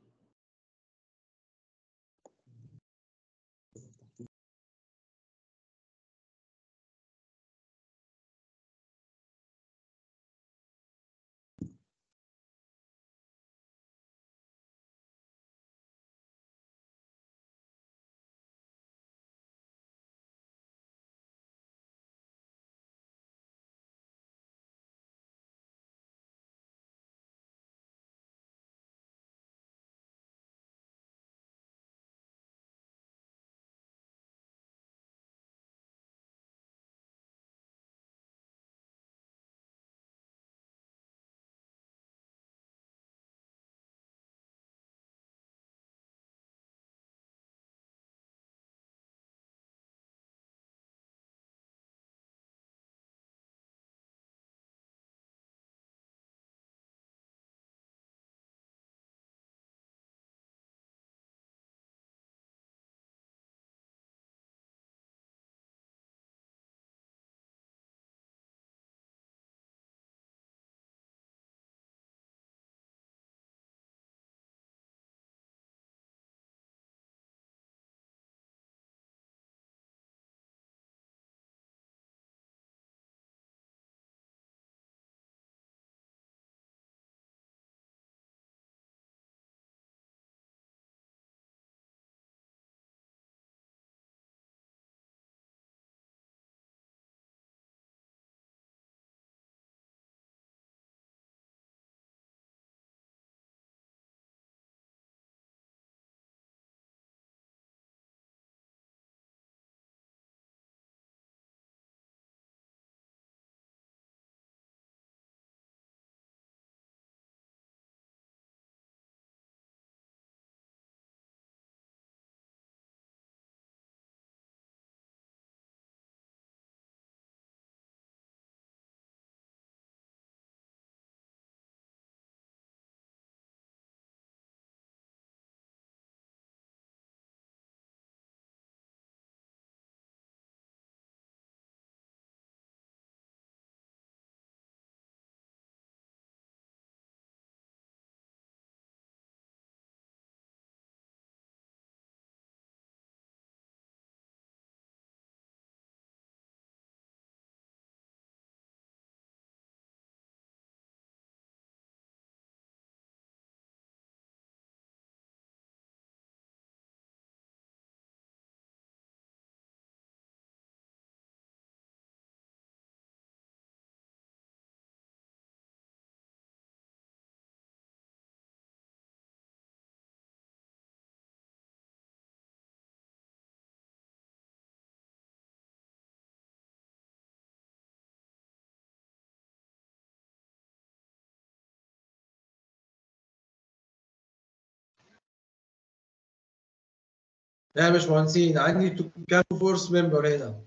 لا يا باشمهندسين عندي تو- كام فورس ممبر هنا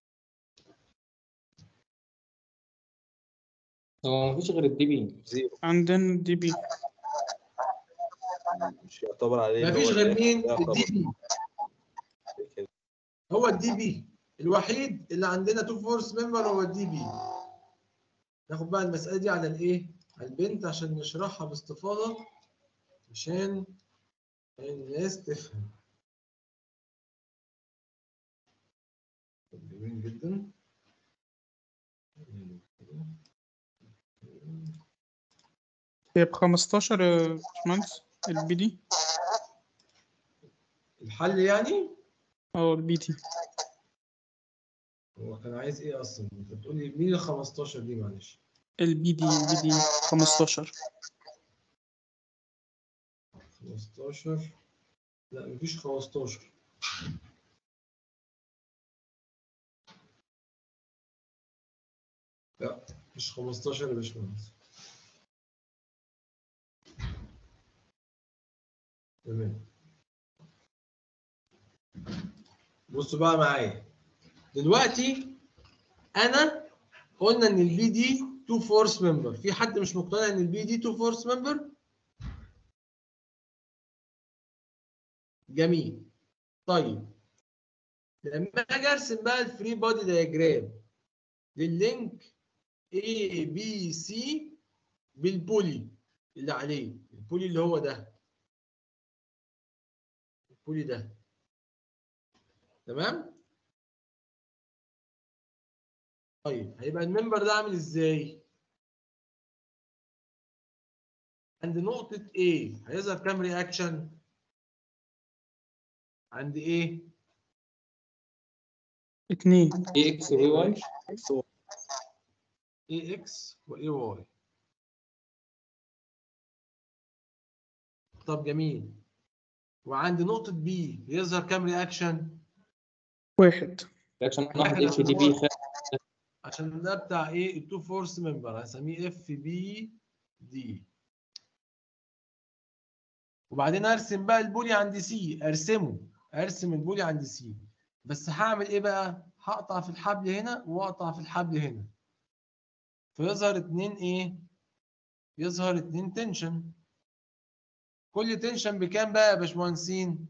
هو مفيش غير الدي بي زيرو عندنا دي بي مش يعتبر عليه مفيش اللي هو غير مين يعتبر الدي بي كده. هو الدي بي الوحيد اللي عندنا تو فورس ممبر هو الدي بي ناخد بقى المسألة دي على الايه على البنت عشان نشرحها باستفاضة عشان الناس تفهم جميل جدا هي ب 15 يا باشمهندس البي دي الحل يعني اه البي دي هو كان عايز ايه اصلا انت بتقول لي مين ال 15 دي معلش البي دي البي دي 15 15 لا مفيش 15 لا مش 15 يا باشمهندس تمام بصوا بقى معايا دلوقتي انا قلنا ان البي دي تو فورس ممبر في حد مش مقتنع ان البي دي تو فورس ممبر جميل طيب لما اجي ارسم بقى الفري بودي دايجرام لللينك A B C بالبولي اللي عليه البولي اللي هو ده البولي ده تمام طيب هيبقى الممبر ده عامل ازاي عند نقطة A هيظهر كام رياكشن عند A اتنين اي اكس واي واي AX و AY طب جميل وعند نقطة B يظهر كام رياكشن واحد رياكشن واحد واحد اف عشان دي هو- بي عشان ده بتاع ايه التو فورس ممبر هسميه اف بي دي وبعدين ارسم بقى البولي عند سي ارسمه ارسم البولي عند سي بس هعمل ايه بقى هقطع في الحبل هنا واقطع في الحبل هنا فيظهر اتنين ايه يظهر اتنين تنشن كل تنشن بكام بقى يا باشمهندسين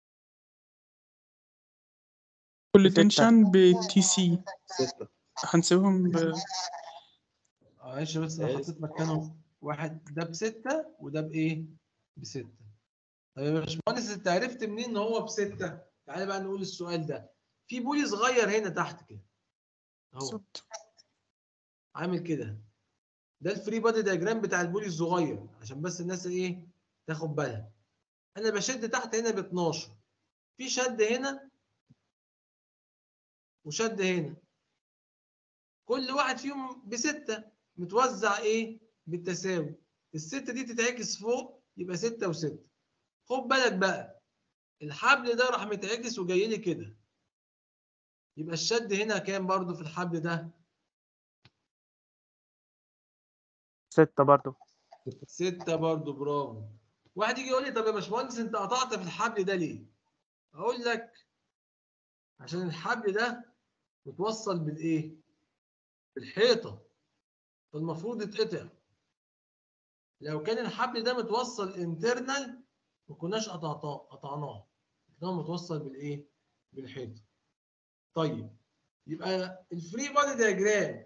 كل ستة. تنشن بتي سي ستة هنسيبهم ب... معلش بس انا إيه؟ حطيت مكانه واحد ده بستة وده بايه؟ بستة. طيب يا باشمهندس انت عرفت منين ان هو بستة؟ تعالى بقى نقول السؤال ده. في بولي صغير هنا تحت كده. اهو بالظبط عامل كده. ده الفري بادي دياجرام بتاع البولي الصغير عشان بس الناس ايه تاخد بالها. انا بشد تحت هنا ب 12. في شد هنا وشد هنا. كل واحد فيهم بستة متوزع ايه بالتساوي الستة دي تتعكس فوق يبقى ستة وستة خد بالك بقى الحبل ده راح متعكس وجاي لي كده يبقى الشد هنا كام برضو في الحبل ده ستة برضو ستة برضو برافو واحد يجي يقول لي طب يا باشمهندس انت قطعت في الحبل ده ليه اقول لك عشان الحبل ده متوصل بالايه بالحيطه فالمفروض يتقطع لو كان الحبل ده متوصل انترنال ما كناش قطعتاه قطعناه ده متوصل بالايه بالحيطه طيب يبقى الفري بادي دياجرام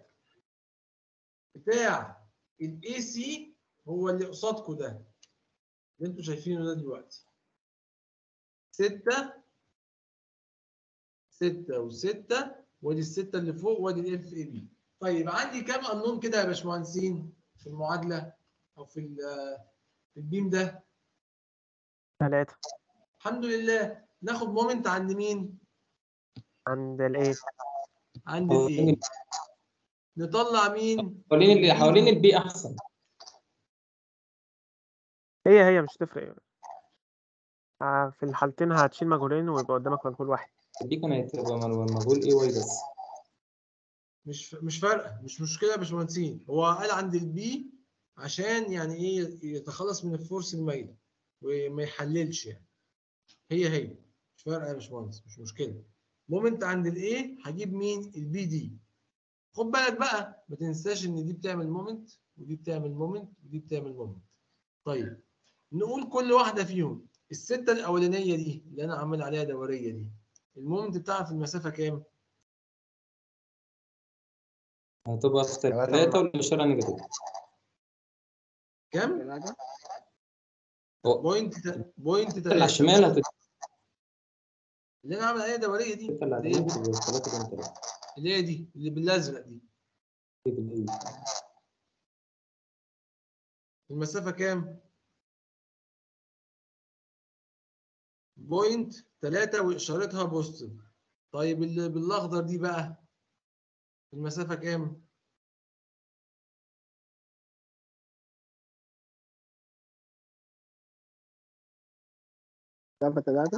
بتاع الاي سي هو اللي قصادكم ده اللي انتوا شايفينه ده دلوقتي ستة ستة وستة وادي الستة اللي فوق وادي الاف اي بي طيب عندي كام قانون كده يا باشمهندسين في المعادلة او في ال- في البيم ده ثلاثة الحمد لله ناخد مومنت عند مين؟ عند الايه عند حوالين الايه نطلع مين؟ حوالين اللي حوالين البي احسن هي هي مش تفرق آه، في الحالتين هتشيل مجهولين ويبقى قدامك مجهول واحد البي كانت هتبقى مجهول اي واي بس مش مش فارقه مش مشكله يا باشمهندسين هو قال عند البي عشان يعني ايه يتخلص من الفورس المايله وما يحللش يعني هي هي مش فارقه يا باشمهندس مش مشكله مومنت عند الايه هجيب مين البي دي خد بالك بقى ما تنساش ان دي بتعمل مومنت ودي بتعمل مومنت ودي بتعمل مومنت طيب نقول كل واحده فيهم السته الاولانيه دي اللي انا عامل عليها دوريه دي المومنت بتاعها في المسافه كام هتبقى في ثلاثة والإشارة نيجاتيف كام هو بوينت تا- بوينت اللي على 3 الشمال هتبقى اللي انا عامل عليها دوريه دي اللي على اللي هي اليمين تبقى ثلاثة بين ثلاثة اللي هي دي اللي بالازرق دي المسافه كام بوينت 3 واشارتها بوزيتيف طيب اللي بالاخضر دي بقى المسافه كام مسافة تلاتة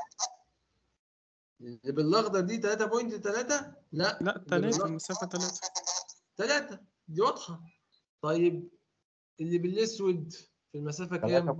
اللي بالاخضر دي 3.3 لا لا تلاتة المسافة تلاتة 3 دي واضحه طيب اللي بالاسود في المسافه كام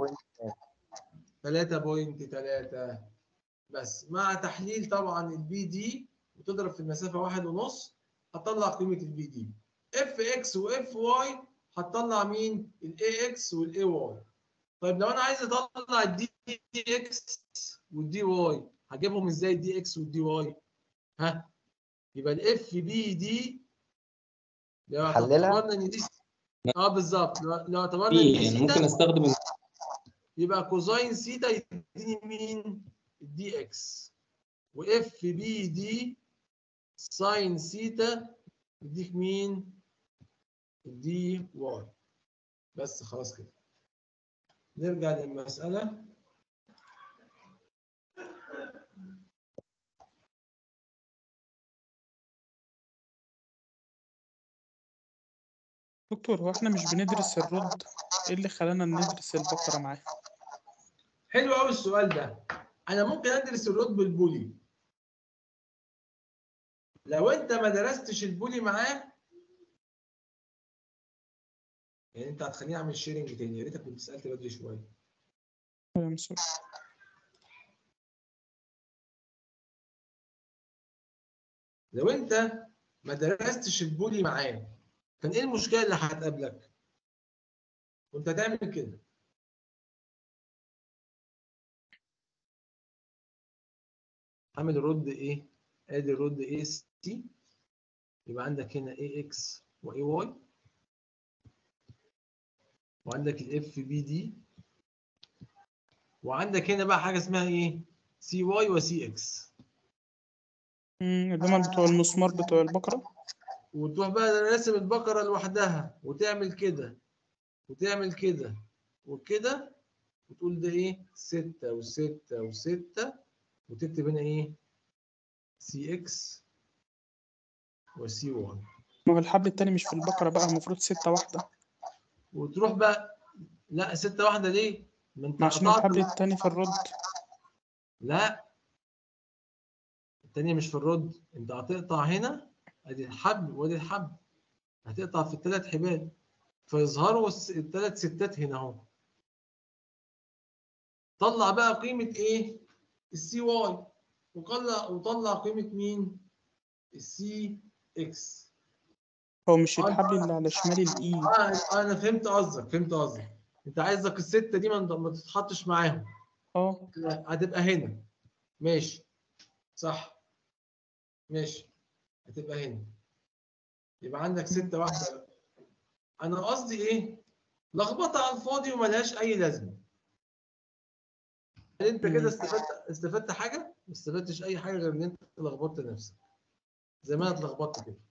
3.3 بس مع تحليل طبعا البي دي وتضرب في المسافه واحد ونص هتطلع قيمه البي دي اف اكس واف واي هتطلع مين الاي اكس والاي واي طيب لو انا عايز اطلع الدي اكس والدي واي هجيبهم ازاي الدي اكس والدي واي ها يبقى الاف بي دي لو حللها؟ اعتبرنا ان دي اه بالظبط لو لو اعتبرنا في ان دي يعني ممكن سيتا استخدم يبقى كوزاين سيتا يديني مين الدي اكس واف بي دي ساين سيتا يديك مين الدي واي بس خلاص كده نرجع للمسألة دكتور هو احنا مش بندرس الرد ايه اللي خلانا ندرس البقرة معاه حلو قوي السؤال ده انا ممكن ادرس الرد بالبولي لو انت ما درستش البولي معاه يعني انت هتخليني اعمل شيرنج تاني يا ريتك كنت سالت بدري شويه تمام سوري لو انت ما درستش البولي معاه كان ايه المشكله اللي هتقابلك كنت هتعمل كده عامل الرد ايه ادي الرد ايه سي يبقى عندك هنا اي اكس واي واي وعندك الاف بي دي وعندك هنا بقى حاجه اسمها ايه سي واي وسي اكس مم، اللي هما بتوع المسمار بتوع البقرة وتروح بقى راسم البقرة لوحدها وتعمل كده وتعمل كده وكده وتقول ده ايه ستة وستة وستة وتكتب هنا ايه سي اكس وسي 1 ما هو الحبل التاني مش في البقرة بقى المفروض ستة واحدة وتروح بقى لا ستة واحدة ليه؟ ما انت ما عشان قطعت الحبل التاني في الرد لا التانية مش في الرد انت هتقطع هنا ادي الحبل وادي الحبل هتقطع في الثلاث حبال فيظهروا الس- الثلاث ستات هنا اهو طلع بقى قيمة ايه؟ السي واي وطلع وطلع قيمة مين؟ السي اكس هو مش آه. الحبل اللي على شمال الاي اه انا فهمت قصدك فهمت قصدك انت عايزك الستة دي ما ما تتحطش معاهم اه هتبقى هنا ماشي صح ماشي هتبقى هنا يبقى عندك ستة واحدة أنا قصدي إيه؟ لخبطة على الفاضي وملهاش أي لازمة. هل أنت كده مم. استفدت استفدت حاجة؟ ما استفدتش أي حاجة غير إن أنت لخبطت نفسك. زي ما أنا اتلخبطت كده.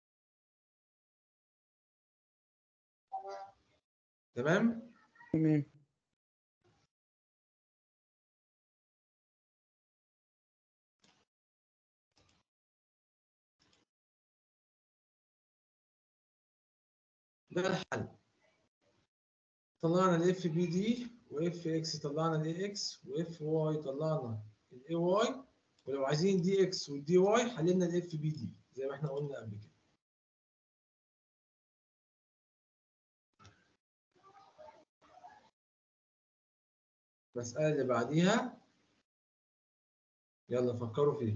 تمام؟ تمام ده الحل. طلعنا الاف بي دي واف اكس طلعنا الاي اكس واف واي طلعنا الاي واي ولو عايزين دي اكس والدي واي حللنا الاف بي دي زي ما احنا قلنا قبل كده. المسألة اللي بعديها يلا فكروا فيه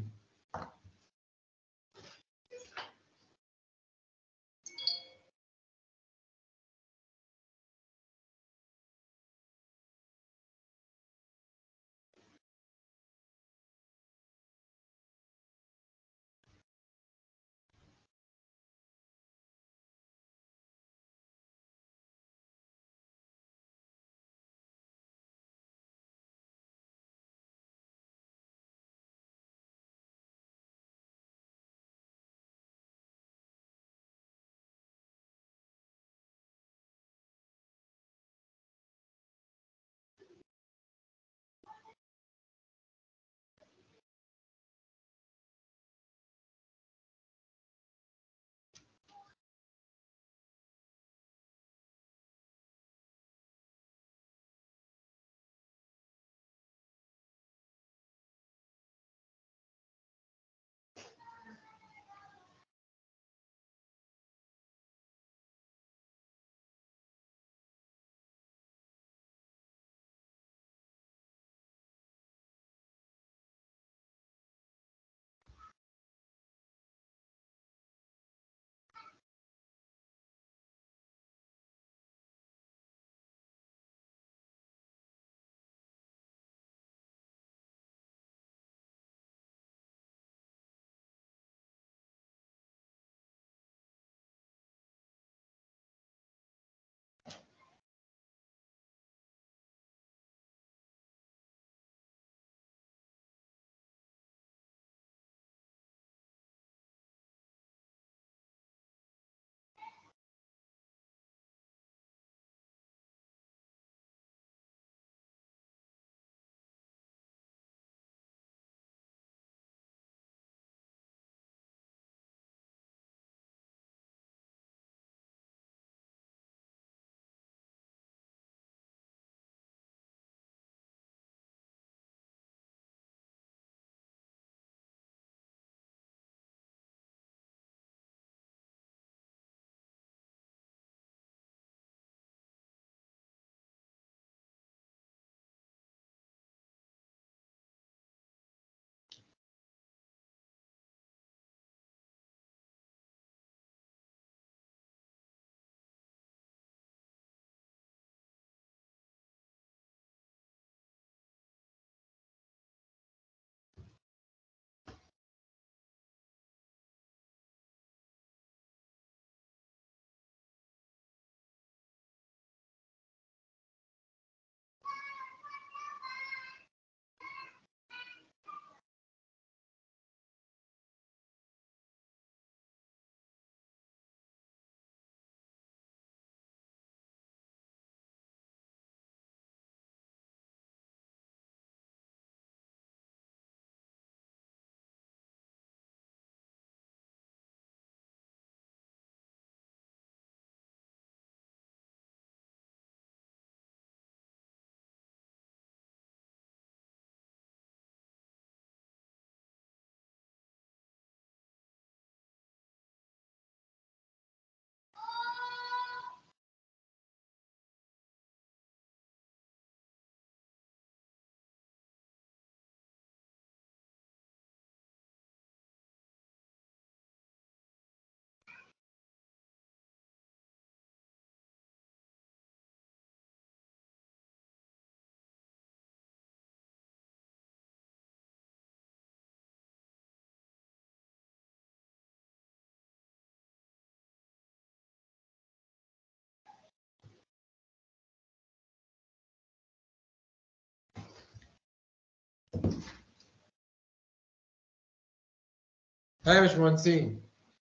ها يا باشمهندسين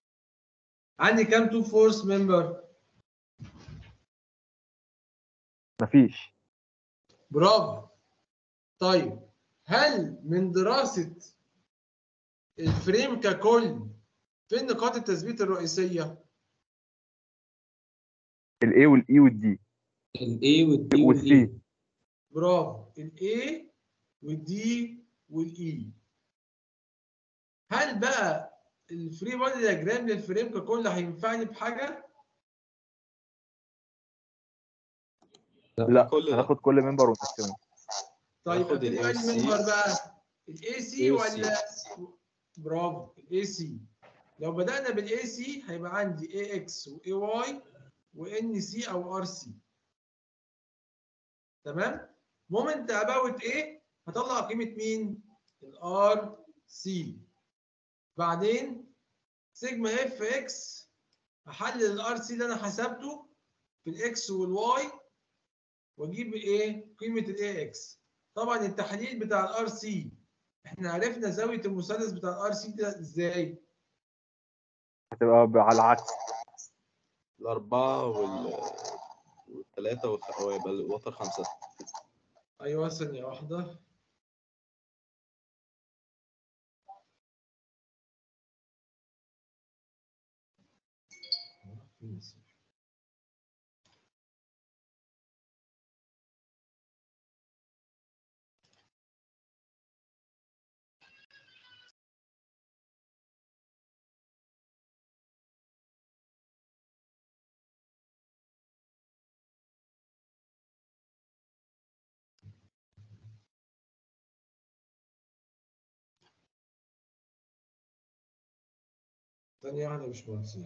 عندي كام تو فورس ممبر مفيش برافو طيب هل من دراسة الفريم ككل فين نقاط التثبيت الرئيسية؟ الاي والاي والدي الاي والدي والاي والسي برافو الاي والدي والاي هل بقى الفري بودي دياجرام للفريم ككل هينفعني بحاجة؟ لا كل ده. هناخد كل ممبر ونقسمه طيب ناخد ابتدي ال بقى LC. المنبر بقى الاي سي AC. ولا برافو الاي سي لو بدأنا بالاي سي هيبقى عندي اي اكس واي واي وان سي او ار سي تمام مومنت اباوت ايه هطلع قيمه مين الار سي بعدين سيجما اف اكس هحلل الار سي اللي انا حسبته في الاكس والواي واجيب ايه قيمه الاي اكس طبعا التحليل بتاع الار سي احنا عرفنا زاويه المثلث بتاع الار سي ده ازاي هتبقى ب- على العكس الأربعة وال والثلاثة والخ... ويبقى الوتر خمسة ايوه ثانيه واحده ثانيه واحده يا باشمهندسين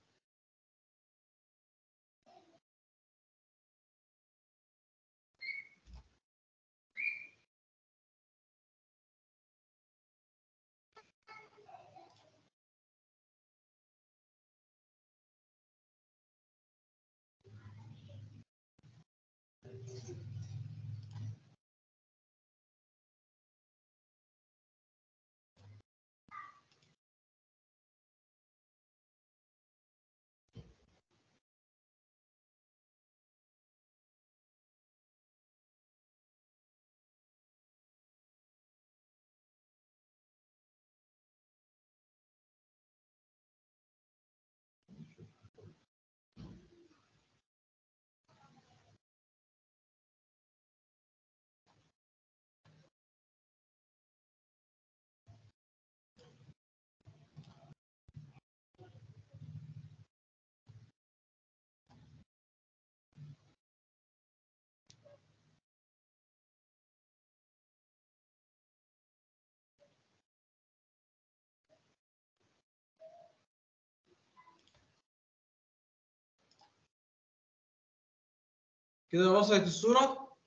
كده وصلت الصوره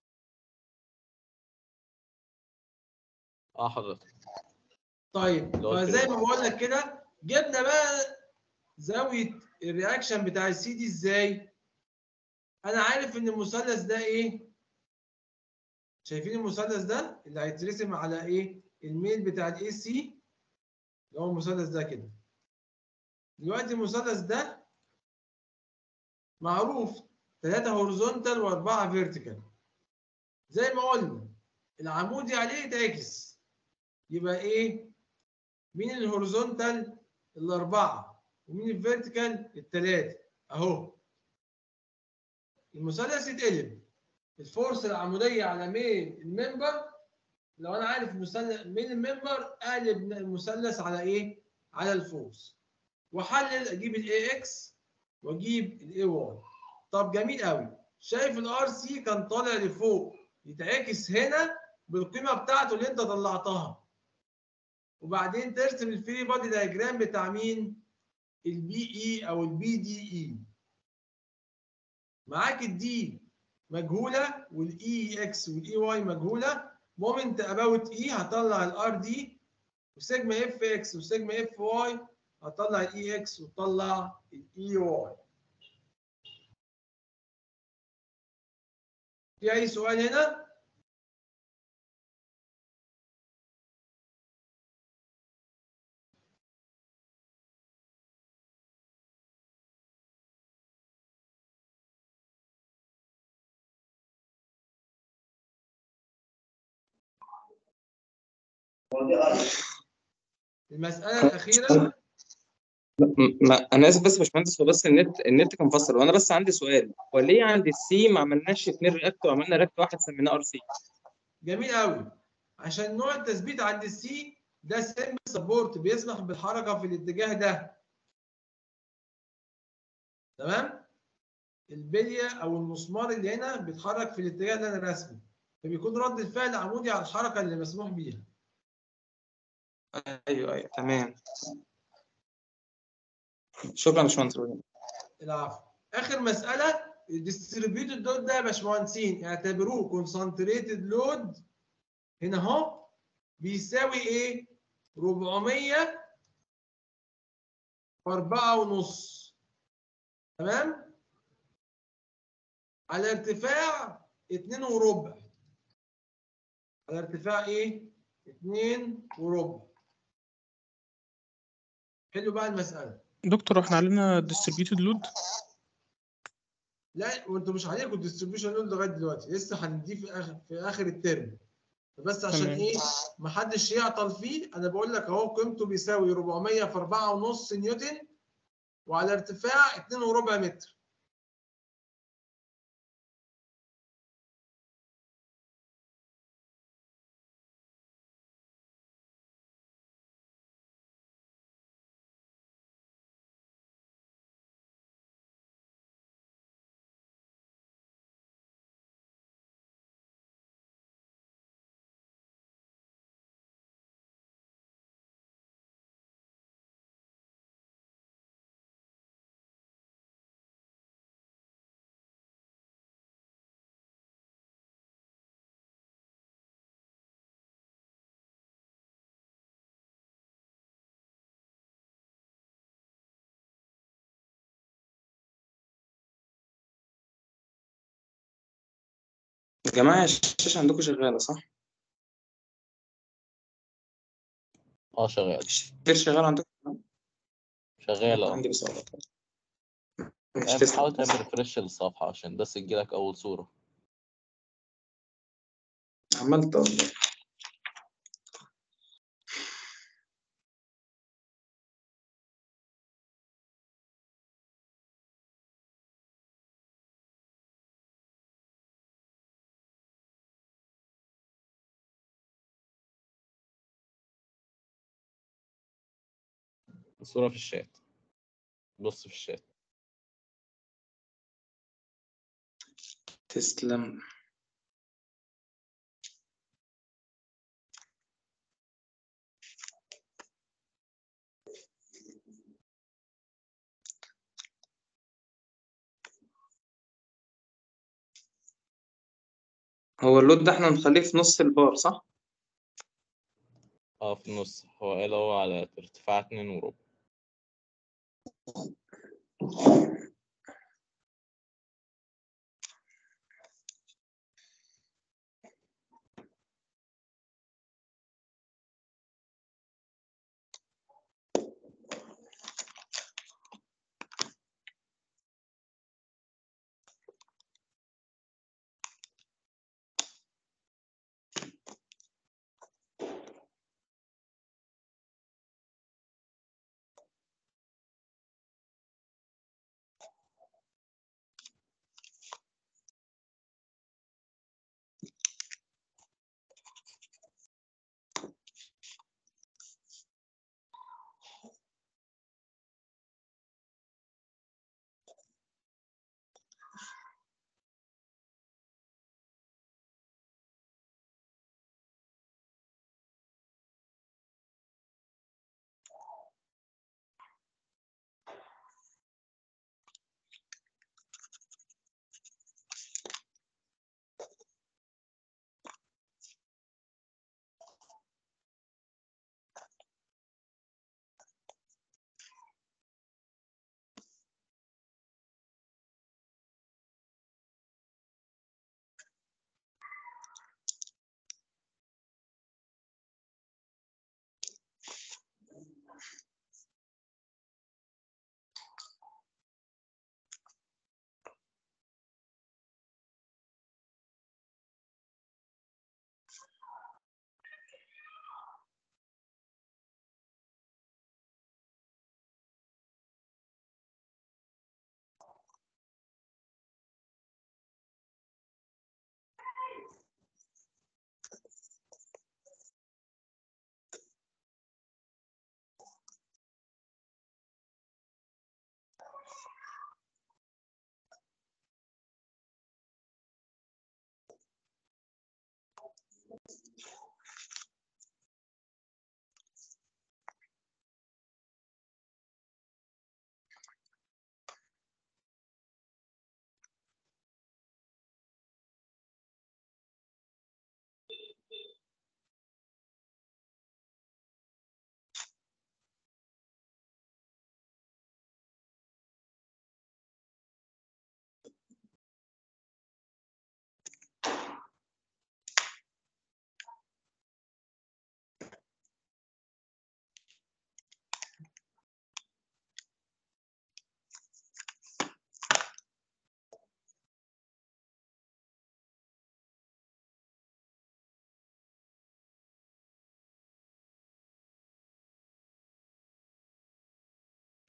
اه حضرتك طيب اللي هو فزي كده. ما بقول لك كده جبنا بقى زاويه الرياكشن بتاع السي دي ازاي انا عارف ان المثلث ده ايه شايفين المثلث ده اللي هيترسم على ايه الميل بتاع الاي سي اللي هو المثلث ده كده دلوقتي المثلث ده معروف ثلاثة هوريزونتال وأربعة فيرتيكال زي ما قلنا العمودي عليه يتعكس يبقى ايه مين الهوريزونتال الأربعة ومين الفيرتيكال الثلاثة أهو المثلث يتقلب الفورس العمودية على ميل الممبر لو أنا عارف مثلث ميل الممبر أقلب المثلث على إيه؟ على الفورس وأحلل أجيب الإي إكس وأجيب الإي واي طب جميل قوي شايف الار سي كان طالع لفوق يتعكس هنا بالقيمة بتاعته اللي أنت طلعتها وبعدين ترسم الفري بادي دايجرام بتاع مين؟ البي اي او البي دي اي. معاك الدي مجهوله والاي اكس والاي واي مجهوله مومنت اباوت اي هطلع الار دي وسيجما اف اكس وسيجما اف واي هطلع الاي اكس وطلع الاي واي. في اي سؤال هنا؟ المسألة الأخيرة م- ما انا اسف بس يا باشمهندس هو بس النت النت كان مفصل وانا بس عندي سؤال هو ليه عند السي ما عملناش اثنين رياكت وعملنا رياكت واحد سميناه ار سي جميل قوي عشان نوع التثبيت عند السي ده سيمبل سبورت بيسمح بالحركه في الاتجاه ده تمام البليه او المسمار اللي هنا بيتحرك في الاتجاه اللي انا راسمه فبيكون رد الفعل عمودي على الحركه اللي مسموح بيها ايوه ايوه تمام شكرا يا باشمهندس العفو اخر مساله الديستريبيوتد لود ده يا باشمهندسين اعتبروه كونسنتريتد لود هنا اهو بيساوي ايه 400 في 4 ونص تمام على ارتفاع 2 وربع على ارتفاع ايه 2 وربع حلو بقى المساله دكتور احنا علينا distributed load لا وانتوا مش عليكم الديستريبيوشن لود لغايه دلوقتي لسه هنديه في اخر في اخر الترم بس عشان تمام. ايه ما حدش يعطل فيه انا بقول لك اهو قيمته بيساوي 400 في 4.5 نيوتن وعلى ارتفاع 2 وربع متر يا جماعة الشاشة عندكم شغالة صح؟ اه شغال الشاشة شغالة عندكم؟ شغال اه عندي بس غلط مش يعني تسلم بتحاول تعمل ريفرش للصفحة عشان بس تجيلك أول صورة عملت والله الصورة في الشات بص في الشات تسلم هو اللود ده احنا نخليه في نص البار صح؟ اه في النص هو قال هو على ارتفاع اتنين وربع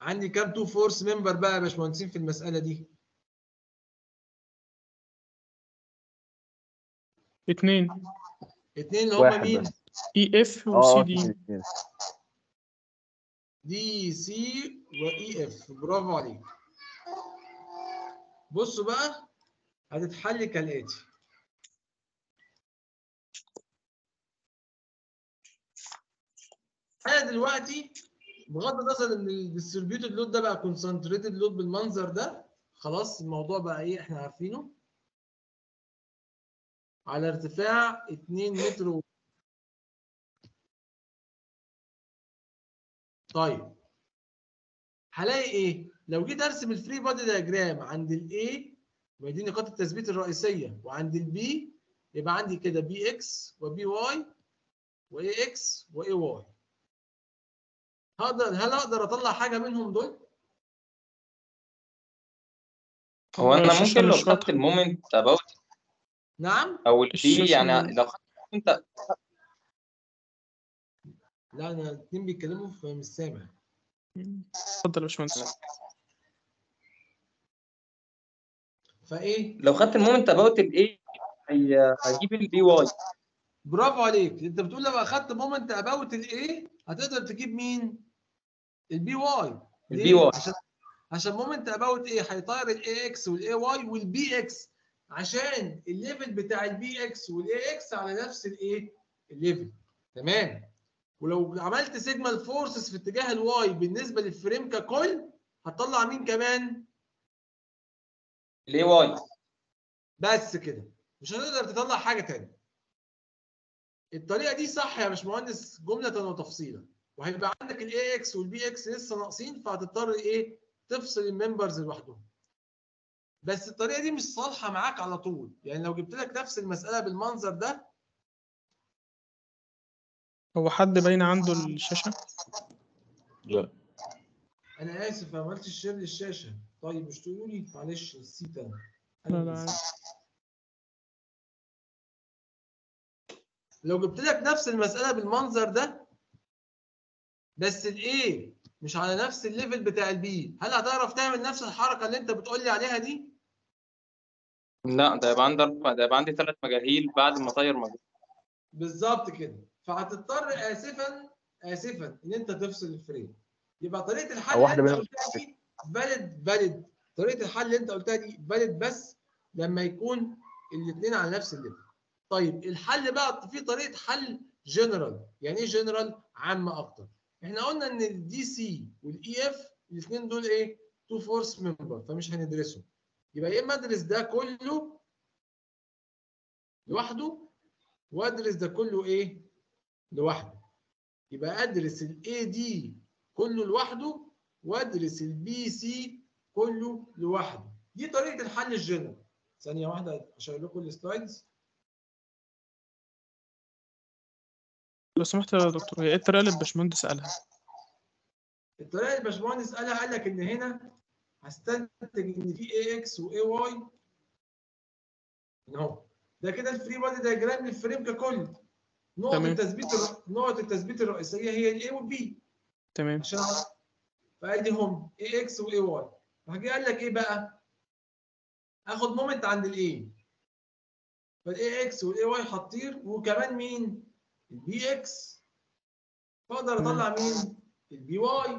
عندي كام تو فورس ممبر بقى يا باشمهندسين في المساله دي اتنين اتنين اللي هم واحد مين بس. اي اف اه وسي اتنين دي اتنين. دي سي واي اف برافو عليك بصوا بقى هتتحل كالاتي انا دلوقتي بغض النظر ان الديستريبيوتد لود ده بقى كونسنتريتد لود بالمنظر ده خلاص الموضوع بقى ايه احنا عارفينه على ارتفاع 2 متر و... طيب هلاقي ايه لو جيت ارسم الفري بادي دياجرام عند الاي ودي نقاط التثبيت الرئيسيه وعند البي يبقى عندي كده بي اكس وبي واي واي اكس واي واي هقدر هل اقدر اطلع حاجه منهم دول هو انا الشاشة ممكن لو مش خدت واضحة. المومنت اباوت نعم او البي الشاشة يعني م- لو خدت انت لا انا الاثنين بيتكلموا فمش سامع اتفضل يا باشمهندس فايه لو خدت المومنت اباوت الايه هجيب البي واي برافو عليك انت بتقول لو اخدت مومنت اباوت الايه هتقدر تجيب مين البي واي البي واي. عشان عشان مومنت اباوت ايه هيطير الاي اكس والاي واي والبي اكس عشان الليفل بتاع البي اكس والاي اكس على نفس الايه الليفل تمام ولو عملت سيجما فورسز في اتجاه الواي بالنسبه للفريم ككل هتطلع مين كمان الاي واي بس كده مش هتقدر تطلع حاجه تانية الطريقه دي صح يا باشمهندس جمله وتفصيلا وهيبقى عندك الاي اكس والبي اكس لسه ناقصين فهتضطر ايه تفصل الممبرز لوحدهم بس الطريقه دي مش صالحه معاك على طول يعني لو جبت لك نفس المساله بالمنظر ده هو حد باين عنده الشاشة لا انا اسف ما عملتش شير للشاشه طيب مش تقولوا لي معلش نسيت انا لا أنا لا نسيت. لو جبت لك نفس المسألة بالمنظر ده بس الايه مش على نفس الليفل بتاع البي هل هتعرف تعمل نفس الحركة اللي انت بتقول لي عليها دي؟ لا ده يبقى عندي اربع ده يبقى عندي ثلاث مجاهيل بعد ما اطير مجهول بالظبط كده فهتضطر اسفا اسفا ان انت تفصل الفريم يبقى طريقة الحل أو واحدة اللي انت منهم قلتها دي فاليد فاليد طريقة الحل اللي انت قلتها دي فاليد بس لما يكون الاثنين على نفس الليفل طيب الحل بقى في طريقه حل جنرال يعني ايه جنرال عامه اكتر احنا قلنا ان الدي سي والاي اف الاثنين دول ايه تو فورس ممبر فمش هندرسهم يبقى يا اما ادرس ده كله لوحده وادرس ده كله ايه لوحده يبقى ادرس الاي دي كله لوحده وادرس البي سي كله لوحده دي طريقه الحل الجنرال ثانيه واحده اشير لكم السلايدز لو سمحت يا دكتور هي ايه الطريقة اللي الباشمهندس قالها؟ الطريقه اللي الباشمهندس قالها قال لك ان هنا هستنتج ان في اي اكس واي واي اهو ده كده الفري بادي دايجرام للفريم ككل نقط تمام. التثبيت الر- نقط التثبيت الرئيسيه هي الاي والبي تمام عشان فادي هم اي اكس واي واي فجي قال لك ايه بقى؟ اخد مومنت عند الاي فالاي اكس والاي واي هتطير وكمان مين؟ البي اكس فاقدر اطلع مين؟ البي واي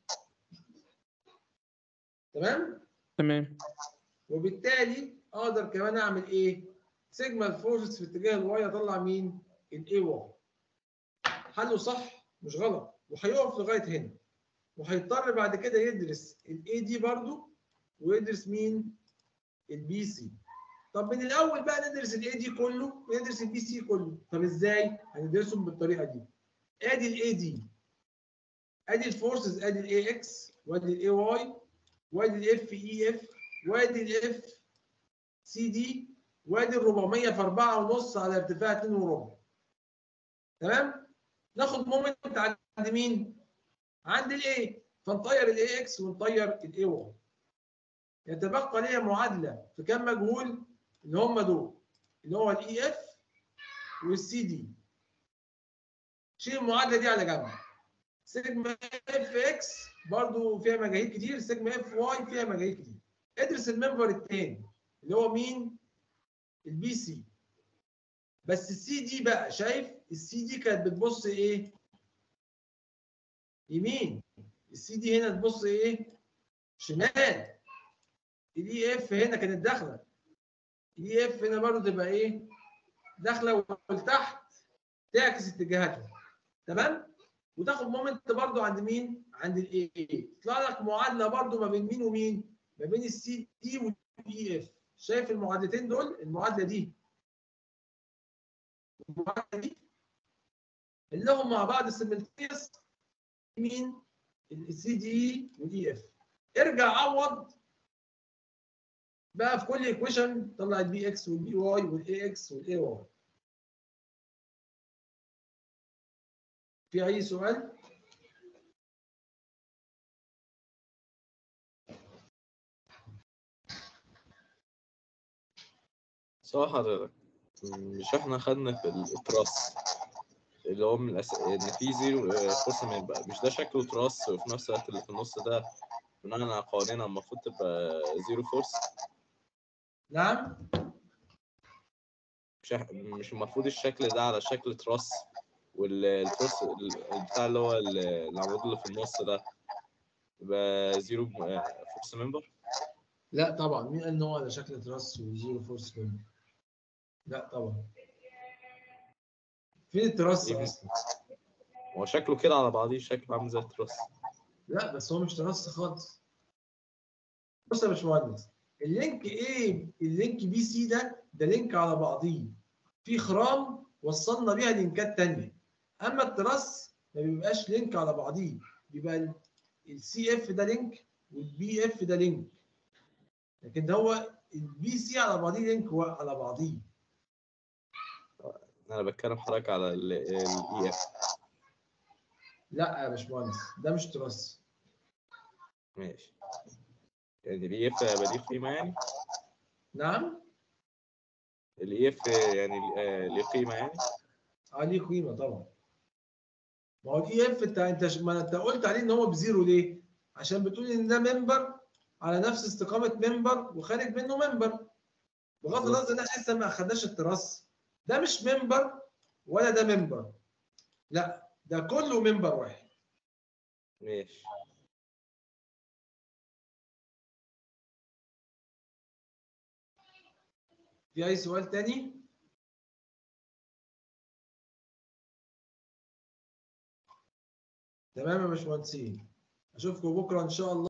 تمام؟ تمام وبالتالي اقدر كمان اعمل ايه؟ سيجما الفورسز في اتجاه الواي اطلع مين؟ الاي واي. حله صح مش غلط وهيقف لغايه هنا. وهيضطر بعد كده يدرس الاي دي برضو ويدرس مين؟ البي سي. طب من الاول بقى ندرس الاي دي كله وندرس البي سي كله. طب ازاي؟ هندرسهم بالطريقه دي. ادي الاي دي ادي الفورسز ادي الاي اكس وادي الاي واي وادي الاف اي اف وادي الاف سي دي وادي ال 400 في 4 ونص على ارتفاع 2 وربع تمام ناخد مومنت عند مين عند الاي فنطير الاي اكس ونطير الاي واي يتبقى ليا معادله في كام مجهول اللي هم دول اللي هو الاي اف والسي دي شيل المعادله دي على جنب سيجما اف اكس برضو فيها مجاهيل كتير سيجما اف واي فيها مجاهيل كتير ادرس الممبر الثاني اللي هو مين البي سي بس السي دي بقى شايف السي دي كانت بتبص ايه يمين السي دي هنا تبص ايه شمال الاي اف هنا كانت داخله الاي اف هنا برضو تبقى ايه داخله ولتحت تعكس اتجاهاتها تمام وتاخد مومنت برضو عند مين عند الاي يطلع لك معادله برضو ما بين مين ومين ما بين السي دي والاي اف شايف المعادلتين دول المعادله دي والمعادله دي اللي هم مع بعض سيملتينيوس مين السي دي والاي اف ارجع عوض بقى في كل ايكويشن طلع البي اكس والبي واي والاي اكس والاي واي في اي سؤال سؤال حضرتك مش احنا خدنا في التراس اللي هو من الأس... ان في زيرو فورس بقى مش ده شكله تراس وفي نفس الوقت اللي في النص ده بناء على قوانيننا المفروض تبقى زيرو فورس نعم مش إح- مش المفروض الشكل ده على شكل تراس والتراس بتاع اللي هو ال- العمود اللي في النص ده يبقى زيرو فورس ممبر لا طبعا مين قال ان هو على شكل تراس وزيرو فورس ممبر لا طبعا فين التراس إيه؟ اصلا هو شكله كده على بعضيه شكله عامل زي التراس لا بس هو مش تراس خالص بص يا باشمهندس اللينك ايه اللينك بي سي ده ده لينك على بعضيه في خرام وصلنا بيها لينكات تانية اما التراس ما بيبقاش لينك على بعضيه بيبقى السي اف ده لينك والبي اف ده لينك لكن ده هو البي سي على بعضيه لينك هو على بعضيه انا بتكلم حضرتك على الاي اف لا يا باشمهندس ده مش تراس ماشي يعني الاي اف هيبقى ليه قيمه يعني نعم الاي اف يعني آه، ليه قيمه يعني اه ليه قيمه طبعا ما هو الاي اف انت انت ما انت قلت عليه ان هو بزيرو ليه؟ عشان بتقول ان ده ممبر على نفس استقامه ممبر وخارج منه ممبر بغض النظر ان احنا لسه ما اخدناش التراس ده مش ممبر ولا ده ممبر لا ده كله ممبر واحد ماشي في اي سؤال تاني؟ تمام يا باشمهندسين اشوفكم بكره ان شاء الله